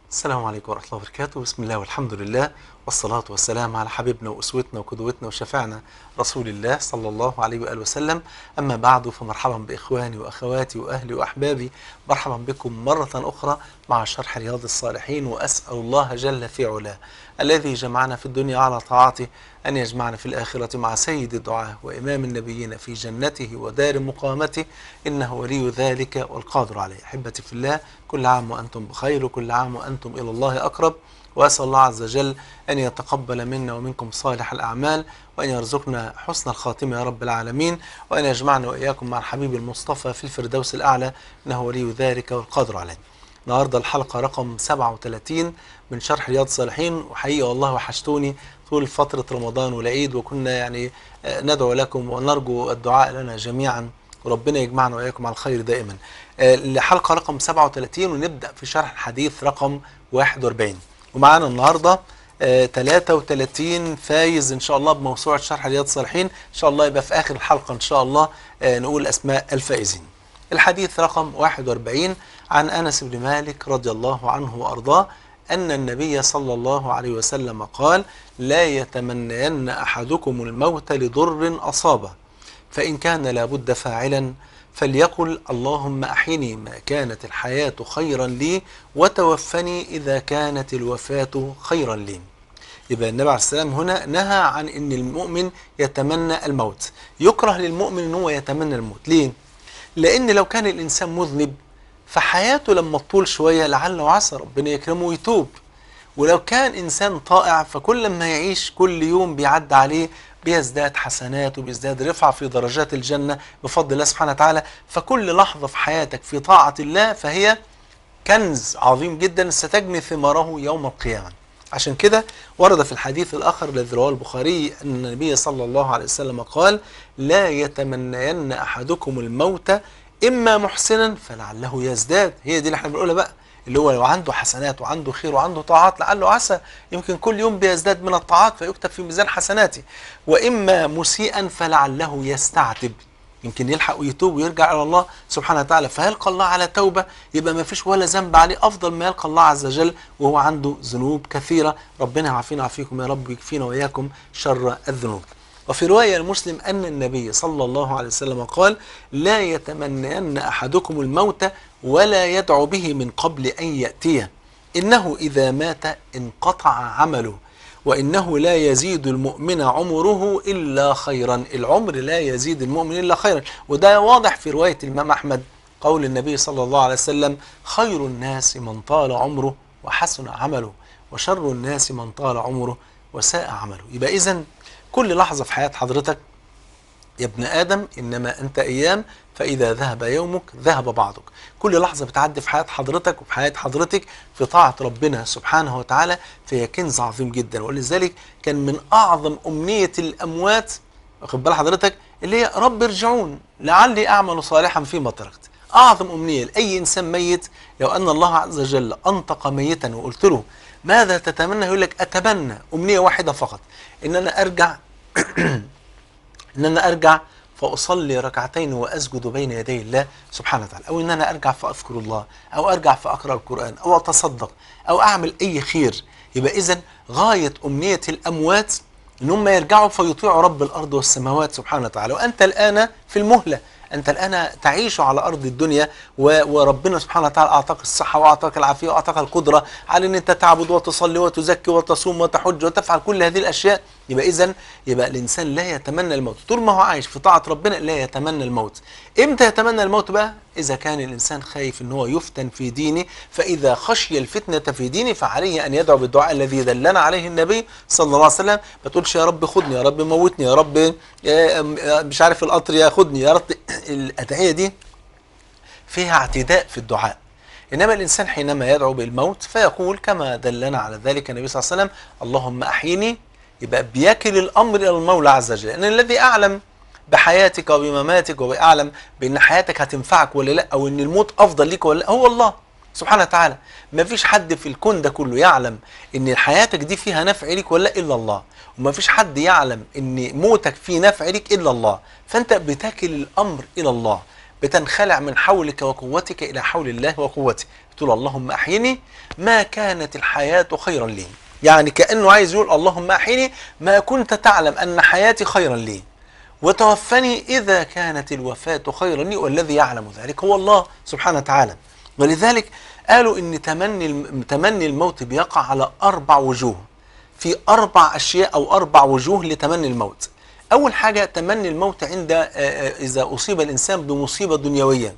السلام عليكم ورحمة الله وبركاته بسم الله والحمد لله والصلاة والسلام على حبيبنا وأسوتنا وقدوتنا وشفعنا رسول الله صلى الله عليه وآله وسلم أما بعد فمرحبا بإخواني وأخواتي وأهلي وأحبابي مرحبا بكم مرة أخرى مع شرح رياض الصالحين وأسأل الله جل في علاه الذي جمعنا في الدنيا على طاعته أن يجمعنا في الآخرة مع سيد الدعاة وإمام النبيين في جنته ودار مقامته إنه ولي ذلك والقادر عليه أحبتي في الله كل عام وأنتم بخير وكل عام وأنتم إلى الله أقرب وأسأل الله عز وجل أن يتقبل منا ومنكم صالح الأعمال وأن يرزقنا حسن الخاتمة يا رب العالمين وأن يجمعنا وإياكم مع الحبيب المصطفى في الفردوس الأعلى إنه ولي ذلك والقادر عليه النهارده الحلقة رقم 37 من شرح رياض الصالحين وحقيقة والله وحشتوني طول فترة رمضان والعيد وكنا يعني آه، ندعو لكم ونرجو الدعاء لنا جميعا وربنا يجمعنا وإياكم على الخير دائما آه، الحلقة رقم 37 ونبدأ في شرح الحديث رقم 41 ومعانا النهارده آه، 33 فايز ان شاء الله بموسوعه شرح رياض الصالحين ان شاء الله يبقى في اخر الحلقه ان شاء الله آه، نقول اسماء الفائزين الحديث رقم 41 عن انس بن مالك رضي الله عنه وارضاه ان النبي صلى الله عليه وسلم قال لا يتمنين احدكم الموت لضر اصابه فان كان لابد فاعلا فليقل اللهم احيني ما كانت الحياه خيرا لي وتوفني اذا كانت الوفاه خيرا لي يبقى النبي عليه السلام هنا نهى عن ان المؤمن يتمنى الموت يكره للمؤمن ان هو يتمنى الموت ليه لان لو كان الانسان مذنب فحياته لما تطول شويه لعل وعسى ربنا يكرمه ويتوب ولو كان انسان طائع فكل ما يعيش كل يوم بيعدي عليه بيزداد حسنات وبيزداد رفعه في درجات الجنه بفضل الله سبحانه وتعالى فكل لحظه في حياتك في طاعه الله فهي كنز عظيم جدا ستجني ثماره يوم القيامه عشان كده ورد في الحديث الآخر الذي رواه البخاري أن النبي صلى الله عليه وسلم قال لا يتمنين أحدكم الموت إما محسنا فلعله يزداد هي دي اللي احنا بنقولها بقى اللي هو لو عنده حسنات وعنده خير وعنده طاعات لعله عسى يمكن كل يوم بيزداد من الطاعات فيكتب في ميزان حسناته وإما مسيئا فلعله يستعتب يمكن يلحق ويتوب ويرجع الى الله سبحانه وتعالى فيلقى الله على توبه يبقى ما فيش ولا ذنب عليه افضل ما يلقى الله عز وجل وهو عنده ذنوب كثيره ربنا يعافينا ويعافيكم يا رب ويكفينا واياكم شر الذنوب وفي روايه المسلم ان النبي صلى الله عليه وسلم قال لا يتمنين احدكم الموت ولا يدعو به من قبل ان ياتيه انه اذا مات انقطع عمله وإنه لا يزيد المؤمن عمره إلا خيرا العمر لا يزيد المؤمن إلا خيرا وده واضح في رواية الإمام أحمد قول النبي صلى الله عليه وسلم خير الناس من طال عمره وحسن عمله وشر الناس من طال عمره وساء عمله يبقى إذن كل لحظة في حياة حضرتك يا ابن آدم إنما أنت أيام فإذا ذهب يومك ذهب بعضك كل لحظة بتعدي في حياة حضرتك وفي حياة حضرتك في طاعة ربنا سبحانه وتعالى فهي كنز عظيم جدا ولذلك كان من أعظم أمنية الأموات واخد بال حضرتك اللي هي رب ارجعون لعلي أعمل صالحا فيما تركت أعظم أمنية لأي إنسان ميت لو أن الله عز وجل أنطق ميتا وقلت له ماذا تتمنى يقول لك أتمنى أمنية واحدة فقط إن أنا أرجع ان انا ارجع فاصلي ركعتين واسجد بين يدي الله سبحانه وتعالى او ان انا ارجع فاذكر الله او ارجع فاقرا القران او اتصدق او اعمل اي خير يبقى اذا غايه امنيه الاموات ان هم يرجعوا فيطيعوا رب الارض والسماوات سبحانه وتعالى وانت الان في المهله انت الان تعيش على ارض الدنيا و- وربنا سبحانه وتعالى اعطاك الصحه واعطاك العافيه واعطاك القدره على ان انت تعبد وتصلي وتزكي وتصوم وتحج وتفعل كل هذه الاشياء يبقى اذا يبقى الانسان لا يتمنى الموت طول ما هو عايش في طاعه ربنا لا يتمنى الموت امتى يتمنى الموت بقى اذا كان الانسان خايف ان هو يفتن في دينه فاذا خشي الفتنه في دينه فعليه ان يدعو بالدعاء الذي دلنا عليه النبي صلى الله عليه وسلم ما تقولش يا رب خدني يا رب موتني يا رب آه، آه، مش عارف القطر ياخدني يا رب الادعيه دي فيها اعتداء في الدعاء انما الانسان حينما يدعو بالموت فيقول كما دلنا على ذلك النبي صلى الله عليه وسلم اللهم احيني يبقى بيكل الامر الى المولى عز وجل لان الذي اعلم بحياتك وبمماتك وبأعلم بان حياتك هتنفعك ولا لا او ان الموت افضل ليك ولا لا هو الله سبحانه وتعالى ما فيش حد في الكون ده كله يعلم ان حياتك دي فيها نفع ليك ولا لا الا الله وما فيش حد يعلم ان موتك فيه نفع ليك الا الله فانت بتكل الامر الى الله بتنخلع من حولك وقوتك الى حول الله وقوته تقول اللهم احيني ما كانت الحياه خيرا لي يعني كانه عايز يقول اللهم احيني ما كنت تعلم ان حياتي خيرا لي وتوفني اذا كانت الوفاه خيرا لي والذي يعلم ذلك هو الله سبحانه وتعالى ولذلك قالوا ان تمني تمني الموت بيقع على اربع وجوه في اربع اشياء او اربع وجوه لتمني الموت اول حاجه تمني الموت عند آه، آه، اذا اصيب الانسان بمصيبه دنيويه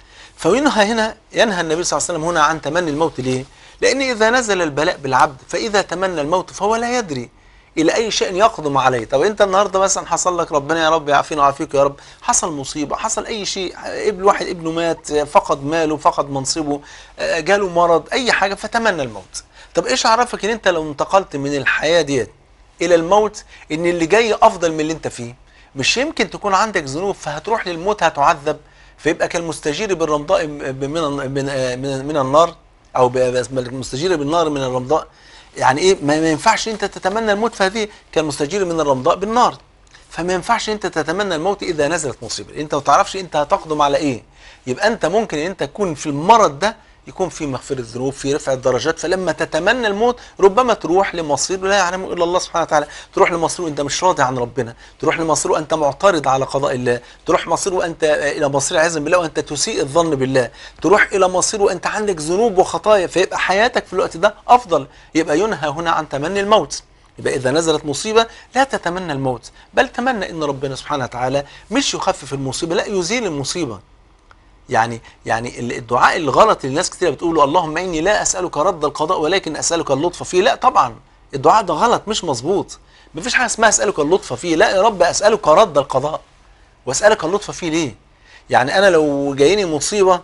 فينهى هنا ينهى النبي صلى الله عليه وسلم هنا عن تمني الموت ليه لان اذا نزل البلاء بالعبد فاذا تمنى الموت فهو لا يدري الى اي شيء يقدم عليه طب انت النهارده مثلا حصل لك ربنا يا رب يعافينا ويعافيك يا رب حصل مصيبه حصل اي شيء ابن واحد ابنه مات فقد ماله فقد منصبه آه، جاله مرض اي حاجه فتمنى الموت طب ايش عرفك ان انت لو انتقلت من الحياه ديت الى الموت ان اللي جاي افضل من اللي انت فيه مش يمكن تكون عندك ذنوب فهتروح للموت هتعذب فيبقى كالمستجير بالرمضاء من من من, من النار او المستجير بالنار من الرمضاء يعني ايه ما ما ينفعش انت تتمنى الموت فهذه كالمستجير من الرمضاء بالنار فما ينفعش انت تتمنى الموت اذا نزلت مصيبه انت ما تعرفش انت هتقدم على ايه يبقى انت ممكن انت تكون في المرض ده يكون في مغفرة ذنوب في رفع الدرجات فلما تتمنى الموت ربما تروح لمصير لا يعلم الا الله سبحانه وتعالى تروح لمصير وانت مش راضي عن ربنا تروح لمصير وانت معترض على قضاء الله تروح مصير وانت الى مصير عزم بالله وانت تسيء الظن بالله تروح الى مصير وانت عندك ذنوب وخطايا فيبقى حياتك في الوقت ده افضل يبقى ينهى هنا عن تمني الموت يبقى إذا نزلت مصيبة لا تتمنى الموت بل تمنى إن ربنا سبحانه وتعالى مش يخفف المصيبة لا يزيل المصيبة يعني يعني الدعاء الغلط اللي الناس كتير بتقوله اللهم اني لا اسالك رد القضاء ولكن اسالك اللطف فيه لا طبعا الدعاء ده غلط مش مظبوط مفيش حاجه اسمها اسالك اللطف فيه لا يا رب اسالك رد القضاء واسالك اللطف فيه ليه يعني انا لو جايني مصيبه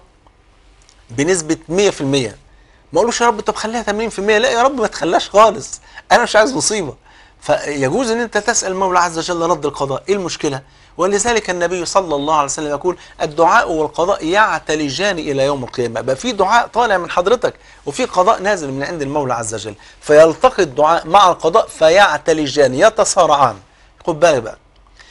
بنسبه 100% ما اقولوش يا رب طب خليها 80% لا يا رب ما تخليهاش خالص انا مش عايز مصيبه فيجوز ان انت تسال المولى عز وجل رد القضاء ايه المشكله ولذلك النبي صلى الله عليه وسلم يقول الدعاء والقضاء يعتلجان الى يوم القيامه بقى في دعاء طالع من حضرتك وفي قضاء نازل من عند المولى عز وجل فيلتقي الدعاء مع القضاء فيعتلجان يتصارعان خد بالك بقى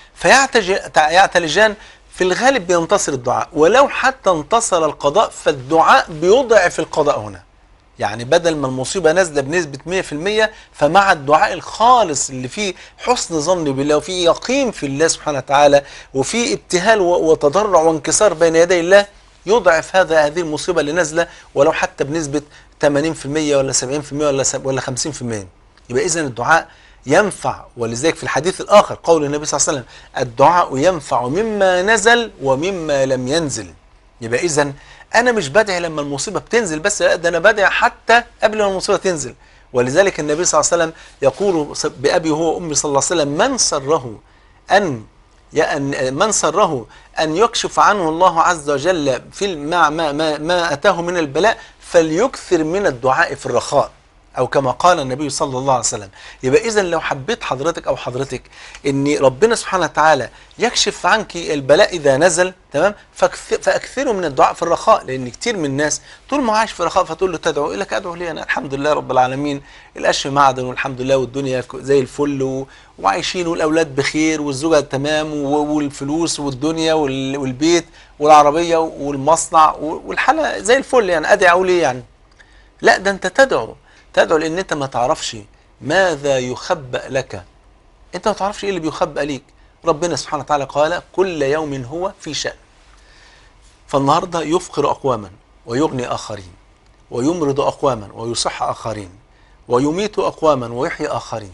فيعتلجان في الغالب بينتصر الدعاء ولو حتى انتصر القضاء فالدعاء بيضعف القضاء هنا يعني بدل ما المصيبة نازلة بنسبة 100% فمع الدعاء الخالص اللي فيه حسن ظن بالله وفيه يقين في الله سبحانه وتعالى وفيه ابتهال وتضرع وانكسار بين يدي الله يضعف هذا هذه المصيبة اللي نازلة ولو حتى بنسبة 80% ولا 70% ولا ولا 50% يبقى إذا الدعاء ينفع ولذلك في الحديث الآخر قول النبي صلى الله عليه وسلم الدعاء ينفع مما نزل ومما لم ينزل يبقى إذا انا مش بدعي لما المصيبه بتنزل بس لا ده انا بدعي حتى قبل ما المصيبه تنزل ولذلك النبي صلى الله عليه وسلم يقول بابي هو امي صلى الله عليه وسلم من سره ان من سره ان يكشف عنه الله عز وجل في ما ما ما, ما اتاه من البلاء فليكثر من الدعاء في الرخاء او كما قال النبي صلى الله عليه وسلم يبقى اذا لو حبيت حضرتك او حضرتك ان ربنا سبحانه وتعالى يكشف عنك البلاء اذا نزل تمام فاكثروا من الدعاء في الرخاء لان كتير من الناس طول ما عايش في رخاء فتقول له تدعو يقول لك ادعو ليه انا الحمد لله رب العالمين القش معدن والحمد لله والدنيا زي الفل وعايشين والاولاد بخير والزوجه تمام والفلوس والدنيا والبيت والعربيه والمصنع والحاله زي الفل يعني ادعو ليه يعني لا ده انت تدعو تدعو لان انت ما تعرفش ماذا يخبأ لك انت ما تعرفش ايه اللي بيخبأ ليك ربنا سبحانه وتعالى قال كل يوم هو في شأن فالنهارده يفقر اقواما ويغني اخرين ويمرض اقواما ويصح اخرين ويميت اقواما ويحيي اخرين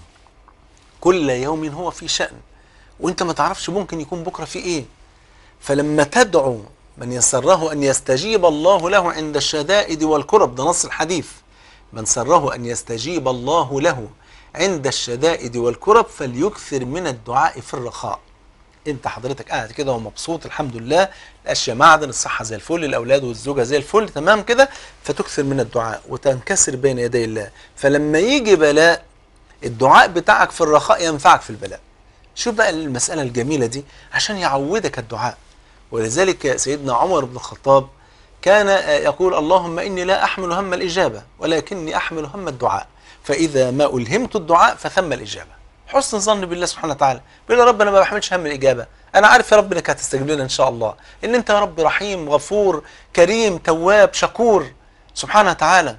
كل يوم هو في شأن وانت ما تعرفش ممكن يكون بكره في ايه فلما تدعو من يسره ان يستجيب الله له عند الشدائد والكرب ده نص الحديث من سره أن يستجيب الله له عند الشدائد والكرب فليكثر من الدعاء في الرخاء انت حضرتك قاعد كده ومبسوط الحمد لله الاشياء معدن الصحه زي الفل الاولاد والزوجه زي الفل تمام كده فتكثر من الدعاء وتنكسر بين يدي الله فلما يجي بلاء الدعاء بتاعك في الرخاء ينفعك في البلاء شوف بقى المساله الجميله دي عشان يعودك الدعاء ولذلك سيدنا عمر بن الخطاب كان يقول اللهم إني لا أحمل هم الإجابة ولكني أحمل هم الدعاء فإذا ما ألهمت الدعاء فثم الإجابة حسن ظن بالله سبحانه وتعالى بيقول يا رب أنا ما بحملش هم الإجابة انا عارف يا رب انك هتستجيب لنا ان شاء الله ان انت يا رب رحيم غفور كريم تواب شكور سبحانه وتعالى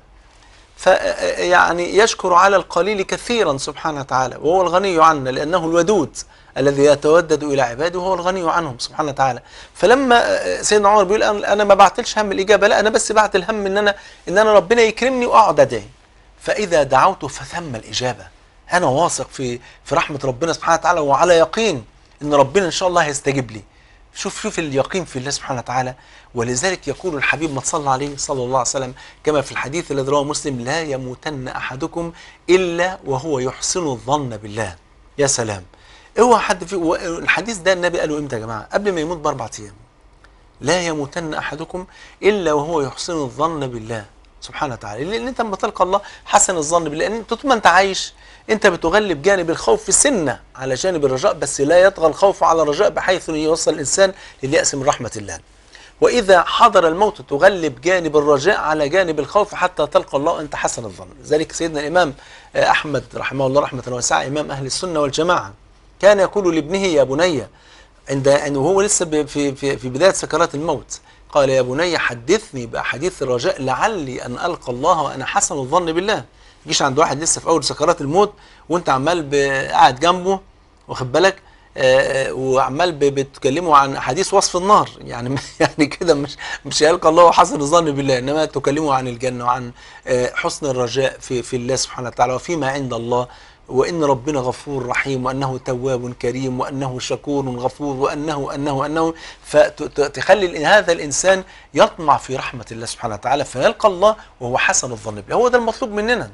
فيعني يشكر على القليل كثيرا سبحانه وتعالى وهو الغني عنا لأنه الودود الذي يتودد إلى عباده وهو الغني عنهم سبحانه وتعالى فلما سيدنا عمر بيقول أنا أنا ما بعتلش هم الإجابة لا أنا بس بعت الهم إن أنا إن أنا ربنا يكرمني وأقعد أدعي فإذا دعوت فثم الإجابة أنا واثق في في رحمة ربنا سبحانه وتعالى وعلى يقين إن ربنا إن شاء الله هيستجيب لي شوف شوف اليقين في الله سبحانه وتعالى ولذلك يقول الحبيب ما صلى عليه صلى الله عليه وسلم كما في الحديث الذي رواه مسلم لا يموتن احدكم الا وهو يحسن الظن بالله يا سلام اوعى حد في الحديث ده النبي قاله امتى يا جماعه قبل ما يموت باربع ايام لا يموتن احدكم الا وهو يحسن الظن بالله سبحانه وتعالى لان انت لما تلقى الله حسن الظن بالله لان طول ما انت عايش انت بتغلب جانب الخوف سنه على جانب الرجاء بس لا يطغى الخوف على الرجاء بحيث يوصل الانسان للياس من رحمه الله وإذا حضر الموت تغلب جانب الرجاء على جانب الخوف حتى تلقى الله أنت حسن الظن ذلك سيدنا الإمام أحمد رحمه الله رحمة واسعة إمام أهل السنة والجماعة كان يقول لابنه يا بني عند أنه هو لسه في في في بداية سكرات الموت قال يا بني حدثني بأحاديث الرجاء لعلي أن ألقى الله وأنا حسن الظن بالله يجيش عند واحد لسه في أول سكرات الموت وأنت عمال قاعد جنبه واخد بالك آه وعمال بتكلموا عن حديث وصف النار يعني يعني كده مش مش هيلقى الله حسن الظن بالله انما تكلموا عن الجنه وعن آه حسن الرجاء في في الله سبحانه وتعالى وفيما عند الله وان ربنا غفور رحيم وانه تواب كريم وانه شكور غفور وانه انه انه فتخلي هذا الانسان يطمع في رحمه الله سبحانه وتعالى فيلقى الله وهو حسن الظن بالله هو ده المطلوب مننا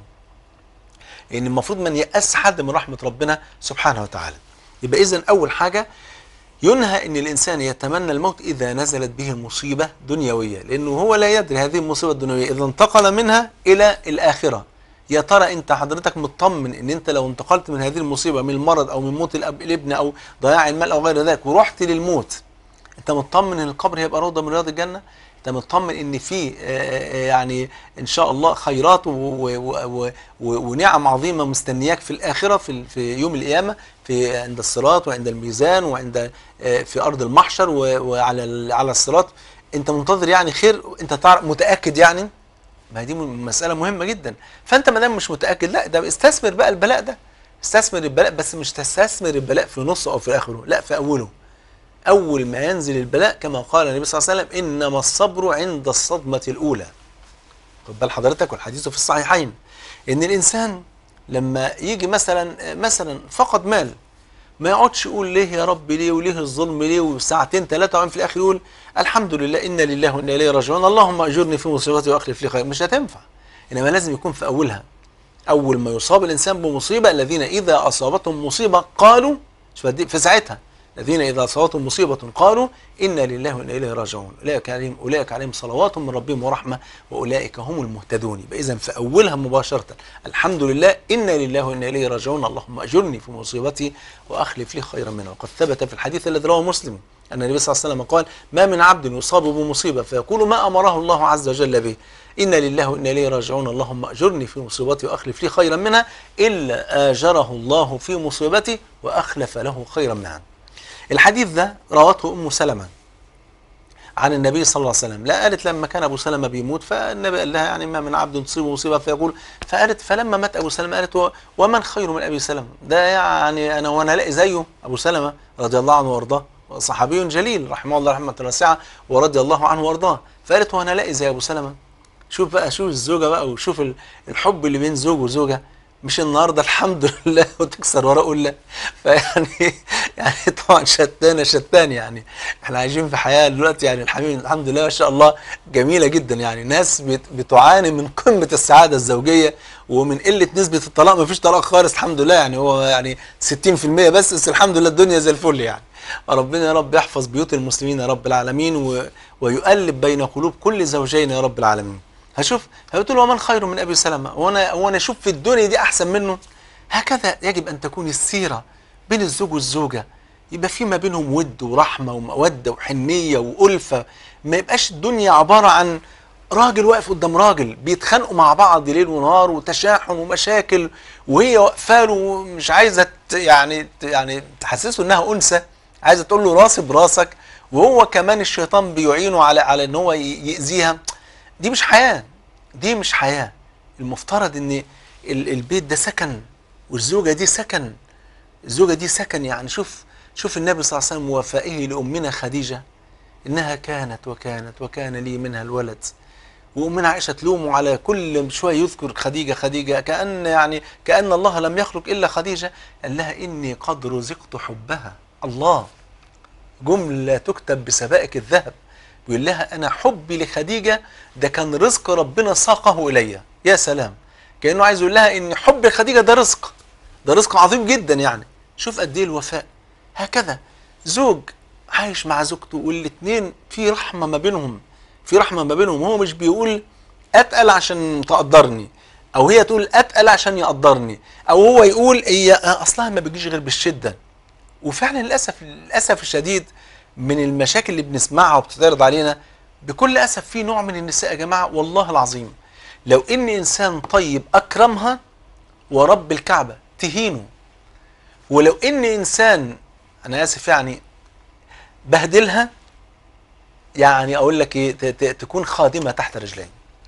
ان المفروض من يأس حد من رحمه ربنا سبحانه وتعالى يبقى اذا اول حاجه ينهى ان الانسان يتمنى الموت اذا نزلت به مصيبه دنيويه لانه هو لا يدري هذه المصيبه الدنيويه اذا انتقل منها الى الاخره يا ترى انت حضرتك مطمن ان انت لو انتقلت من هذه المصيبه من المرض او من موت الاب الابن او ضياع المال او غير ذلك ورحت للموت انت مطمن ان القبر هيبقى روضه من رياض الجنه انت مطمن ان في يعني ان شاء الله خيرات ونعم عظيمه مستنياك في الاخره في في يوم القيامه في عند الصراط وعند الميزان وعند في ارض المحشر وعلى على الصراط انت منتظر يعني خير انت تعرف متاكد يعني ما دي مساله مهمه جدا فانت ما دام مش متاكد لا ده استثمر بقى البلاء ده استثمر البلاء بس مش تستثمر البلاء في نصه او في اخره لا في اوله أول ما ينزل البلاء كما قال النبي صلى الله عليه وسلم إنما الصبر عند الصدمة الأولى خد بال حضرتك والحديث في الصحيحين إن الإنسان لما يجي مثلا مثلا فقد مال ما يقعدش يقول ليه يا رب ليه وليه الظلم ليه وساعتين ثلاثة وعم في الآخر يقول الحمد لله إنا لله وإنا إليه راجعون اللهم أجرني في مصيبتي وأخلف لي خير مش هتنفع إنما لازم يكون في أولها أول ما يصاب الإنسان بمصيبة الذين إذا أصابتهم مصيبة قالوا في ساعتها الذين إذا أصابتهم مصيبة قالوا إنا لله وإنا إليه راجعون أولئك عليهم أولئك عليهم صلوات من ربهم ورحمة وأولئك هم المهتدون يبقى إذا في أولها مباشرة الحمد لله إنا لله وإنا إليه راجعون اللهم أجرني في مصيبتي وأخلف لي خيرا منها وقد ثبت في الحديث الذي رواه مسلم أن النبي صلى الله عليه وسلم قال ما من عبد يصاب بمصيبة فيقول ما أمره الله عز وجل به إنا لله وإنا إليه راجعون اللهم أجرني في مصيبتي وأخلف لي خيرا منها إلا آجره الله في مصيبتي وأخلف له خيرا منها الحديث ده روته ام سلمه عن النبي صلى الله عليه وسلم لا قالت لما كان ابو سلمه بيموت فالنبي قال لها يعني ما من عبد تصيبه مصيبه فيقول فقالت فلما مات ابو سلمه قالت ومن خير من ابي سلمه ده يعني انا وانا الاقي زيه ابو سلمه رضي الله عنه وارضاه صحابي جليل رحمه الله رحمه واسعه ورضي الله عنه وارضاه فقالت وانا الاقي زي ابو سلمه شوف بقى شوف الزوجه بقى وشوف الحب اللي بين زوج وزوجه مش النهارده الحمد لله وتكسر ورق الله فيعني يعني طبعا شتان شتان يعني احنا عايشين في حياه دلوقتي يعني الحمد الحمد لله ما شاء الله جميله جدا يعني ناس بتعاني من قمه السعاده الزوجيه ومن قله نسبه الطلاق ما فيش طلاق خالص الحمد لله يعني هو يعني 60% بس بس الحمد لله الدنيا زي الفل يعني ربنا يا رب يحفظ بيوت المسلمين يا رب العالمين و... ويؤلف بين قلوب كل زوجين يا رب العالمين هشوف هتقول ومن خير من ابي سلمه وانا وانا اشوف في الدنيا دي احسن منه هكذا يجب ان تكون السيره بين الزوج والزوجه يبقى في ما بينهم ود ورحمه وموده وحنيه والفه ما يبقاش الدنيا عباره عن راجل واقف قدام راجل بيتخانقوا مع بعض ليل ونهار وتشاحن ومشاكل وهي واقفه له مش عايزه يعني يعني تحسسه انها انثى عايزه تقول له راسي براسك وهو كمان الشيطان بيعينه على على ان هو ي- يأذيها دي مش حياه دي مش حياه المفترض ان ال- البيت ده سكن والزوجه دي سكن الزوجه دي سكن يعني شوف شوف النبي صلى الله عليه وسلم وفائه لامنا خديجه انها كانت وكانت وكان لي منها الولد وأمنا عائشة تلومه على كل شوية يذكر خديجة خديجة كأن يعني كأن الله لم يخلق إلا خديجة قال لها إني قد رزقت حبها الله جملة تكتب بسبائك الذهب بيقول لها أنا حبي لخديجة ده كان رزق ربنا ساقه إلي يا سلام كأنه عايز يقول لها إن حب خديجة ده رزق ده رزق عظيم جدا يعني شوف قد إيه الوفاء هكذا زوج عايش مع زوجته والاتنين في رحمة ما بينهم في رحمة ما بينهم هو مش بيقول أتقل عشان تقدرني أو هي تقول أتقل عشان يقدرني أو هو يقول هي أصلها ما بيجيش غير بالشدة وفعلا للاسف للاسف الشديد من المشاكل اللي بنسمعها وبتتعرض علينا بكل اسف في نوع من النساء يا جماعه والله العظيم لو ان انسان طيب اكرمها ورب الكعبه تهينه ولو ان انسان انا اسف يعني بهدلها يعني اقول لك ايه ت- ت- تكون خادمه تحت رجلين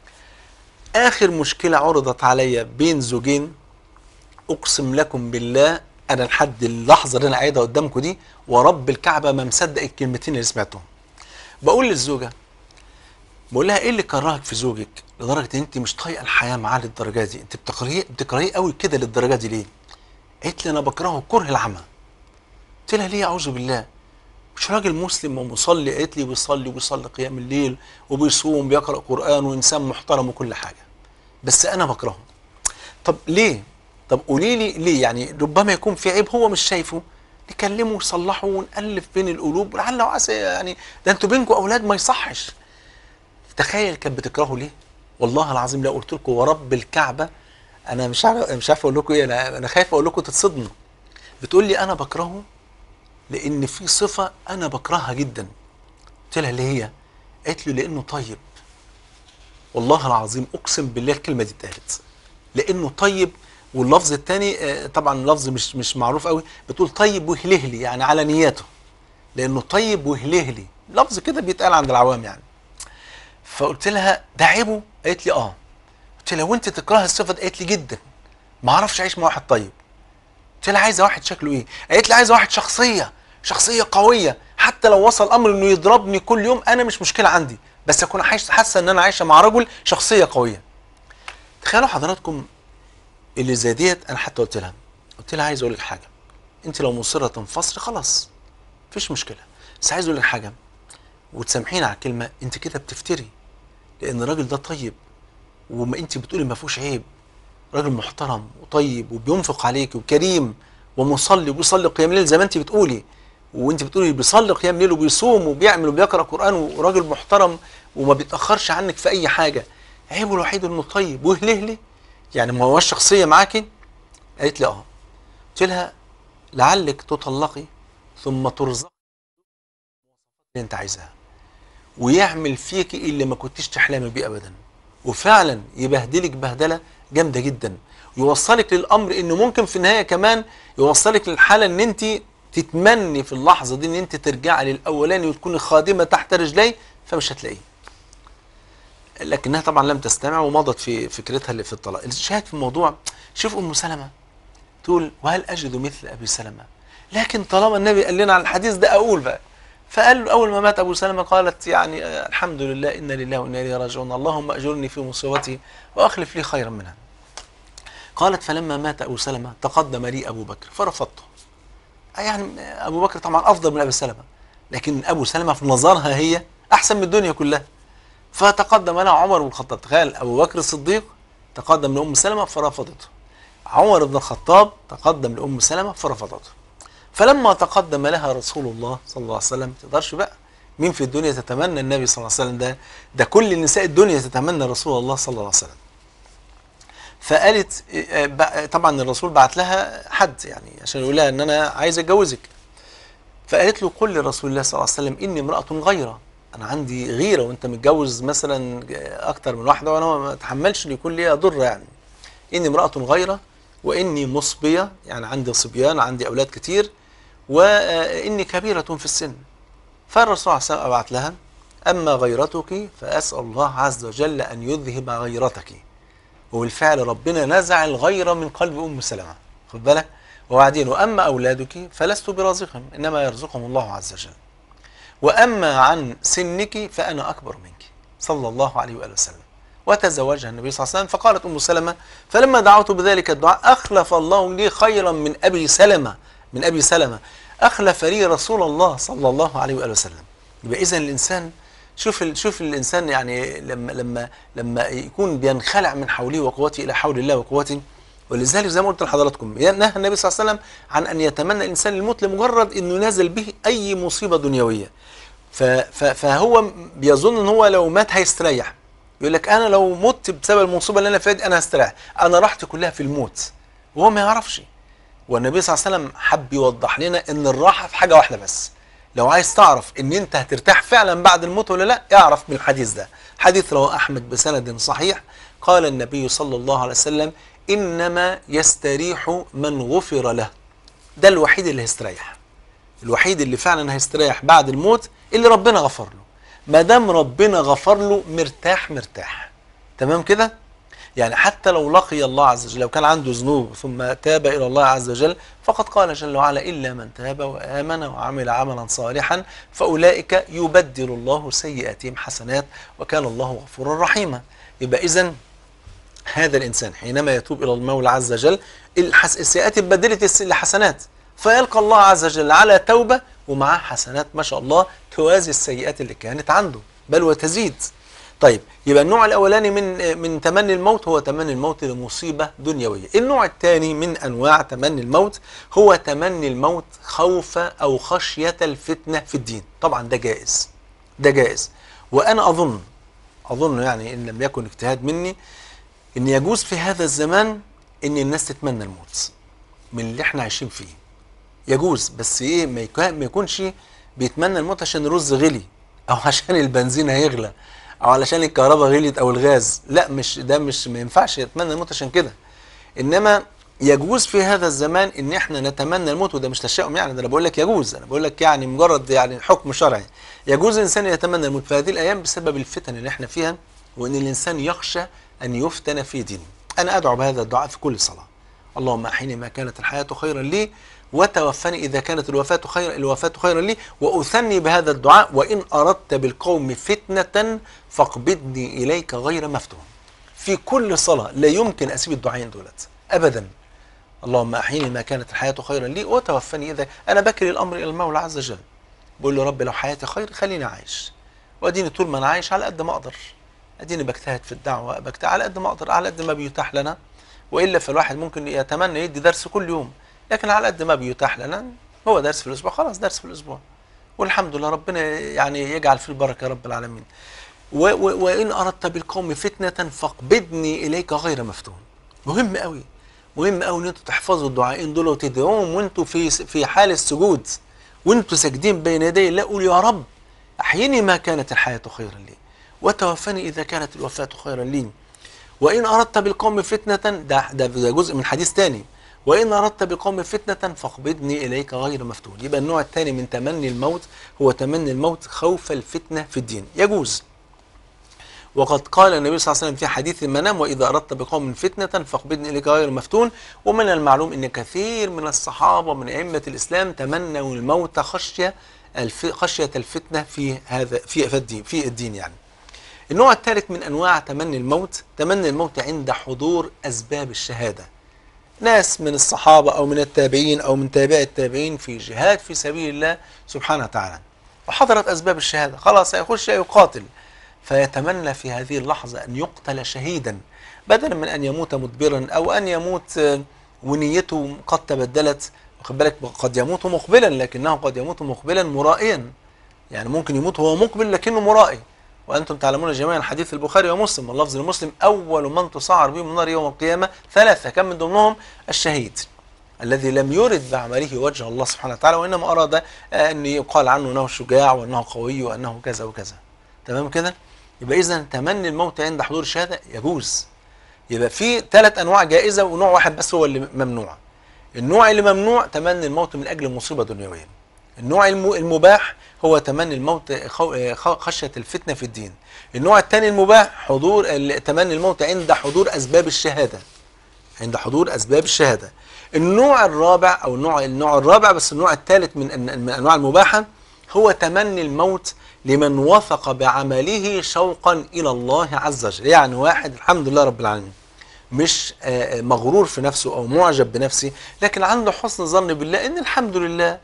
اخر مشكله عرضت عليا بين زوجين اقسم لكم بالله انا لحد اللحظه اللي انا قاعدها قدامكم دي ورب الكعبه ما مصدق الكلمتين اللي سمعتهم بقول للزوجه بقول لها ايه اللي كرهك في زوجك لدرجه ان انت مش طايقه الحياه معاه للدرجه دي انت بتكرهيه بتكرهيه قوي كده للدرجه دي ليه قالت لي انا بكرهه كره العمى قلت لها ليه اعوذ بالله مش راجل مسلم ومصلي قالت لي بيصلي وبيصلي قيام الليل وبيصوم بيقرا قران وانسان محترم وكل حاجه بس انا بكرهه طب ليه طب قولي لي ليه يعني ربما يكون في عيب هو مش شايفه نكلمه ونصلحه ونألف بين القلوب لعل وعسى يعني ده انتوا بينكم اولاد ما يصحش تخيل كانت بتكرهه ليه والله العظيم لو قلت لكم ورب الكعبه انا مش عارف مش عارف اقول لكم ايه انا انا خايف اقول لكم تتصدموا بتقول لي انا بكرهه لان في صفه انا بكرهها جدا قلت لها ليه هي قالت لي لانه طيب والله العظيم اقسم بالله الكلمه دي اتقالت لانه طيب واللفظ الثاني آه، طبعا لفظ مش مش معروف قوي بتقول طيب وهلهلي يعني على نياته لانه طيب وهلهلي لفظ كده بيتقال عند العوام يعني فقلت لها ده عيبه قالت لي اه قلت لها وانت تكره الصفه دي قالت لي جدا ما اعرفش اعيش مع واحد طيب قلت لها عايزه واحد شكله ايه قالت لي عايزه واحد شخصيه شخصيه قويه حتى لو وصل امر انه يضربني كل يوم انا مش مشكله عندي بس اكون عايش حاسه ان انا عايشه مع رجل شخصيه قويه تخيلوا حضراتكم اللي زي ديت انا حتى قلت لها قلت لها عايز اقول لك حاجه انت لو مصره تنفصلي خلاص مفيش مشكله بس عايز اقول لك حاجه وتسامحيني على الكلمه انت كده بتفتري لان الراجل ده طيب وما انت بتقولي ما فيهوش عيب راجل محترم وطيب وبينفق عليك وكريم ومصلي وبيصلي قيام ليل زي ما انت بتقولي وانت بتقولي بيصلي قيام ليل وبيصوم وبيعمل وبيقرا قران وراجل محترم وما بيتاخرش عنك في اي حاجه عيبه الوحيد انه طيب وهلهلي يعني ما هوش شخصيه معاكي قالت لي اه قلت لها لعلك تطلقي ثم ترزقي اللي انت عايزاها ويعمل فيك اللي ما كنتش تحلمي بيه ابدا وفعلا يبهدلك بهدله جامده جدا يوصلك للامر انه ممكن في النهايه كمان يوصلك للحاله ان انت تتمني في اللحظه دي ان انت ترجعي للاولاني وتكوني خادمه تحت رجلي فمش هتلاقيه لكنها طبعا لم تستمع ومضت في فكرتها اللي في الطلاق الشاهد في الموضوع شوف ام سلمه تقول وهل اجد مثل ابي سلمه لكن طالما النبي قال لنا عن الحديث ده اقول بقى فقال له اول ما مات ابو سلمه قالت يعني آه، الحمد لله انا لله وانا اليه راجعون اللهم اجرني في مصيبتي واخلف لي خيرا منها قالت فلما مات ابو سلمه تقدم لي ابو بكر فرفضته يعني ابو بكر طبعا افضل من ابي سلمه لكن ابو سلمه في نظرها هي احسن من الدنيا كلها فتقدم لها عمر بن الخطاب تخيل ابو بكر الصديق تقدم لام سلمه فرفضته عمر بن الخطاب تقدم لام سلمه فرفضته فلما تقدم لها رسول الله صلى الله عليه وسلم تقدرش بقى مين في الدنيا تتمنى النبي صلى الله عليه وسلم ده ده كل نساء الدنيا تتمنى رسول الله صلى الله عليه وسلم فقالت آه، بقى- طبعا الرسول بعت لها حد يعني عشان يقول لها ان انا عايز اتجوزك فقالت له قل لرسول الله صلى الله عليه وسلم اني امراه غيره انا عندي غيره وانت متجوز مثلا اكتر من واحده وانا ما اتحملش ان يكون ليها ضر يعني اني امراه غيره واني مصبيه يعني عندي صبيان عندي اولاد كتير وإني كبيرة في السن فالرسول عليه الصلاة والسلام أبعت لها أما غيرتك فأسأل الله عز وجل أن يذهب غيرتك وبالفعل ربنا نزع الغيرة من قلب أم سلمة خد بالك وبعدين وأما أولادك فلست برازقهم إنما يرزقهم الله عز وجل وأما عن سنك فأنا أكبر منك صلى الله عليه وآله وسلم وتزوجها النبي صلى الله عليه وسلم فقالت أم سلمة فلما دعوت بذلك الدعاء أخلف الله لي خيرا من أبي سلمة من أبي سلمة أخلف لي رسول الله صلى الله عليه وآله وسلم يبقى إذا الإنسان شوف ال- شوف الإنسان يعني لما لما لما يكون بينخلع من حوله وقوته إلى حول الله وقوته ولذلك زي ما قلت لحضراتكم نهى النبي صلى الله عليه وسلم عن أن يتمنى الإنسان الموت لمجرد أنه نازل به أي مصيبة دنيوية ف- ف- فهو بيظن ان هو لو مات هيستريح يقول لك انا لو مت بسبب المصيبه اللي انا فيها دي انا هستريح انا راحتي كلها في الموت وهو ما يعرفش والنبي صلى الله عليه وسلم حب يوضح لنا ان الراحه في حاجه واحده بس لو عايز تعرف ان انت هترتاح فعلا بعد الموت ولا لا اعرف من الحديث ده حديث رواه احمد بسند صحيح قال النبي صلى الله عليه وسلم انما يستريح من غفر له ده الوحيد اللي هيستريح الوحيد اللي فعلا هيستريح بعد الموت اللي ربنا غفر له ما دام ربنا غفر له مرتاح مرتاح تمام كده يعني حتى لو لقي الله عز وجل لو كان عنده ذنوب ثم تاب الى الله عز وجل فقد قال جل وعلا الا من تاب وامن وعمل عملا صالحا فاولئك يبدل الله سيئاتهم حسنات وكان الله غفورا رحيما يبقى اذا هذا الانسان حينما يتوب الى المولى عز وجل الحس... السيئات اتبدلت الس- لحسنات فيلقى الله عز وجل على توبه ومعاه حسنات ما شاء الله توازي السيئات اللي كانت عنده بل وتزيد طيب يبقى النوع الاولاني من من تمني الموت هو تمني الموت لمصيبه دنيويه النوع الثاني من انواع تمني الموت هو تمني الموت خوف او خشيه الفتنه في الدين طبعا ده جائز ده جائز وانا اظن اظن يعني ان لم يكن اجتهاد مني ان يجوز في هذا الزمان ان الناس تتمنى الموت من اللي احنا عايشين فيه يجوز بس ايه ما يكون- ما يكونش بيتمنى الموت عشان الرز غلي او عشان البنزين هيغلى او علشان الكهرباء غليت او الغاز لا مش ده مش ما ينفعش يتمنى الموت عشان كده انما يجوز في هذا الزمان ان احنا نتمنى الموت وده مش تشاؤم يعني ده انا بقول لك يجوز انا بقول لك يعني مجرد يعني حكم شرعي يجوز الانسان يتمنى الموت في هذه الايام بسبب الفتن اللي احنا فيها وان الانسان يخشى ان يفتن في دينه انا ادعو بهذا الدعاء في كل صلاه اللهم احيني ما كانت الحياه خيرا لي وتوفني اذا كانت الوفاه خيرا الوفاه خيرا لي واثني بهذا الدعاء وان اردت بالقوم فتنه فاقبضني اليك غير مفتون في كل صلاه لا يمكن اسيب الدعائين دولت ابدا اللهم احيني ما كانت الحياه خيرا لي وتوفني اذا انا بكري الامر الى المولى عز وجل بقول له رب لو حياتي خير خليني عايش واديني طول ما انا عايش على قد ما اقدر اديني بجتهد في الدعوه بجتهد على قد ما اقدر على قد ما بيتاح لنا والا فالواحد ممكن يتمنى يدي درس كل يوم لكن على قد ما بيتاح لنا هو درس في الاسبوع خلاص درس في الاسبوع والحمد لله ربنا يعني يجعل فيه البركه يا رب العالمين و و وان اردت بالقوم فتنه فاقبضني اليك غير مفتون مهم قوي مهم قوي ان انتوا تحفظوا الدعائين دول وتدعوهم وانتوا في في حال السجود وانتوا ساجدين بين يدي الله قول يا رب احيني ما كانت الحياه خيرا لي وتوفني اذا كانت الوفاه خيرا لي وإن أردت بالقوم فتنة ده, ده, ده جزء من حديث تاني وإن أردت بالقوم فتنة فاقبضني إليك غير مفتون يبقى النوع الثاني من تمني الموت هو تمني الموت خوف الفتنة في الدين يجوز وقد قال النبي صلى الله عليه وسلم في حديث المنام وإذا أردت بقوم فتنة فاقبضني إليك غير مفتون ومن المعلوم أن كثير من الصحابة من أئمة الإسلام تمنوا الموت خشية الف... خشية الفتنة في هذا في في الدين في الدين يعني النوع الثالث من انواع تمني الموت تمني الموت عند حضور اسباب الشهاده ناس من الصحابه او من التابعين او من تابع التابعين في جهاد في سبيل الله سبحانه وتعالى وحضرت اسباب الشهاده خلاص هيخش يقاتل فيتمنى في هذه اللحظه ان يقتل شهيدا بدلا من ان يموت مدبرا او ان يموت آه، ونيته قد تبدلت واخد بالك قد يموت مقبلا لكنه قد يموت مقبلا مرائيا يعني ممكن يموت وهو مقبل لكنه مرائي وانتم تعلمون جميعا حديث البخاري ومسلم واللفظ لمسلم اول من تصعر بهم النار يوم القيامه ثلاثه كان من ضمنهم الشهيد الذي لم يرد بعمله وجه الله سبحانه وتعالى وانما اراد ان يقال عنه انه شجاع وانه قوي وانه كذا وكذا تمام كده يبقى اذا تمني الموت عند حضور الشهاده يجوز يبقى في ثلاث انواع جائزه ونوع واحد بس هو اللي ممنوع النوع اللي ممنوع تمني الموت من اجل مصيبه دنيويه النوع الم- المباح هو تمني الموت خو- خ- خشيه الفتنه في الدين النوع الثاني المباح حضور ال- تمني الموت عند حضور اسباب الشهاده عند حضور اسباب الشهاده النوع الرابع او النوع النوع الرابع بس النوع الثالث من أن- من انواع المباحه هو تمني الموت لمن وثق بعمله شوقا الى الله عز وجل يعني واحد الحمد لله رب العالمين مش آه، آه، مغرور في نفسه او معجب بنفسه لكن عنده حسن ظن بالله ان الحمد لله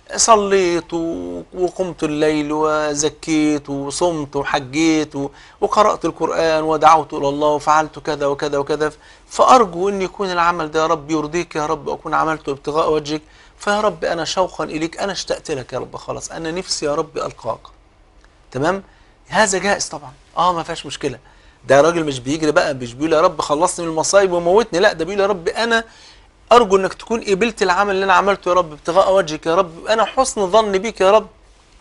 صليت و- وقمت الليل وزكيت وصمت وحجيت و- وقرأت القرآن ودعوت إلى الله وفعلت كذا وكذا وكذا فأرجو أن يكون العمل ده يا رب يرضيك يا رب أكون عملته ابتغاء وجهك فيا رب أنا شوقا إليك أنا اشتقت لك يا رب خلاص أنا نفسي يا رب ألقاك تمام هذا جائز طبعا اه ما فيهاش مشكله ده راجل مش بيجري بقى مش بيقول يا رب خلصني من المصايب وموتني لا ده بيقول يا رب انا ارجو انك تكون قبلت العمل اللي انا عملته يا رب ابتغاء وجهك يا رب انا حسن ظن بيك يا رب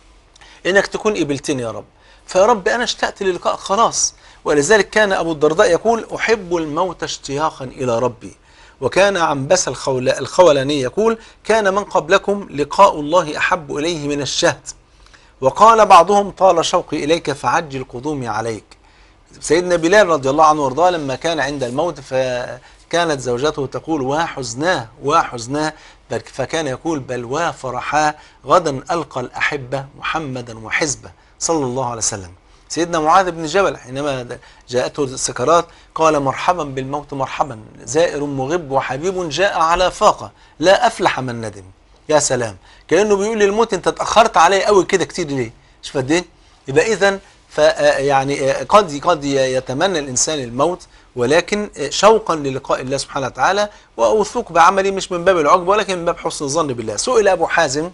انك تكون قبلتني يا رب فيا رب انا اشتقت للقاء خلاص ولذلك كان ابو الدرداء يقول احب الموت اشتياقا الى ربي وكان عنبس الخول الخولاني يقول كان من قبلكم لقاء الله احب اليه من الشهد وقال بعضهم طال شوقي اليك فعجل قدومي عليك سيدنا بلال رضي الله عنه وارضاه لما كان عند الموت فكانت زوجته تقول وحزناه وحزناه بل- فكان يقول بل وفرحاه غدا ألقى الأحبة محمدا وحزبه صلى الله عليه وسلم سيدنا معاذ بن جبل حينما جاءته السكرات قال مرحبا بالموت مرحبا زائر مغب وحبيب جاء على فاقة لا أفلح من ندم يا سلام كأنه بيقول للموت انت اتأخرت علي قوي كده كتير ليه شوف قد ايه يبقى اذا ف يعني قد قد يتمنى الانسان الموت ولكن شوقا للقاء الله سبحانه وتعالى واوثوق بعملي مش من باب العجب ولكن من باب حسن الظن بالله سئل ابو حازم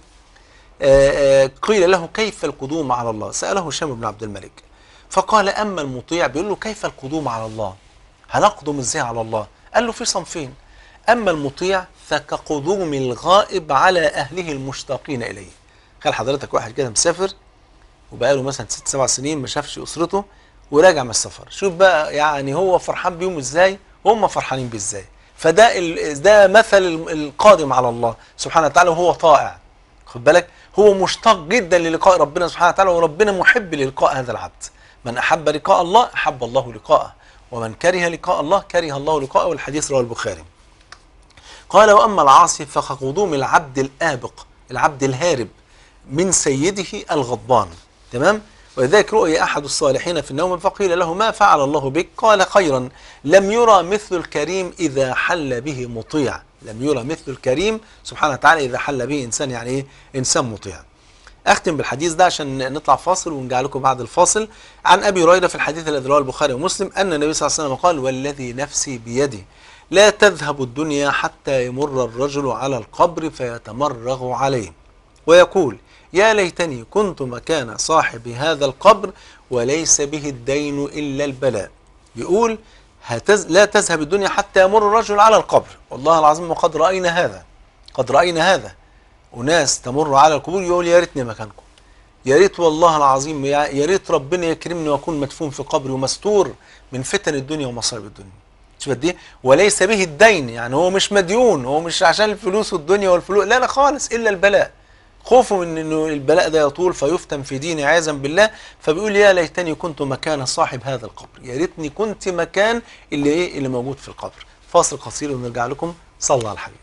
آه، آه، قيل له كيف القدوم على الله سأله هشام بن عبد الملك فقال أما المطيع بيقول له كيف القدوم على الله هنقدم ازاي على الله قال له في صنفين أما المطيع فكقدوم الغائب على أهله المشتاقين إليه خل حضرتك واحد كده مسافر وبقاله مثلا ست سبع سنين ما شافش أسرته وراجع من السفر شوف بقى يعني هو فرحان بيهم ازاي وهم فرحانين بيه ازاي فده ال- ده مثل ال- القادم على الله سبحانه وتعالى وهو طائع خد بالك هو مشتاق جدا للقاء ربنا سبحانه وتعالى وربنا محب للقاء هذا العبد من احب لقاء الله احب الله لقاءه ومن كره لقاء الله كره الله لقاءه والحديث رواه البخاري قال واما العاصي فكقدوم العبد الابق العبد الهارب من سيده الغضبان تمام ولذلك رؤي احد الصالحين في النوم فقيل له ما فعل الله بك قال خيرا لم يرى مثل الكريم اذا حل به مطيع لم يرى مثل الكريم سبحانه وتعالى اذا حل به انسان يعني ايه انسان مطيع اختم بالحديث ده عشان نطلع فاصل ونرجع لكم بعد الفاصل عن ابي هريره في الحديث الذي رواه البخاري ومسلم ان النبي صلى الله عليه وسلم قال والذي نفسي بيده لا تذهب الدنيا حتى يمر الرجل على القبر فيتمرغ عليه ويقول يا ليتني كنت مكان صاحب هذا القبر وليس به الدين الا البلاء يقول هتز... لا تذهب الدنيا حتى يمر الرجل على القبر والله العظيم وقد راينا هذا قد راينا هذا وناس تمر على القبور يقول يا ريتني مكانكم يا ريت والله العظيم يا يا ريت ربنا يكرمني واكون مدفون في قبري ومستور من فتن الدنيا ومصائب الدنيا شوف قد ايه وليس به الدين يعني هو مش مديون هو مش عشان الفلوس والدنيا والفلوس لا لا خالص الا البلاء خوفه من انه البلاء ده يطول فيفتن في ديني عياذا بالله فبيقول يا ليتني كنت مكان صاحب هذا القبر يا ريتني كنت مكان اللي ايه اللي موجود في القبر فاصل قصير ونرجع لكم صلى الله على حبيبك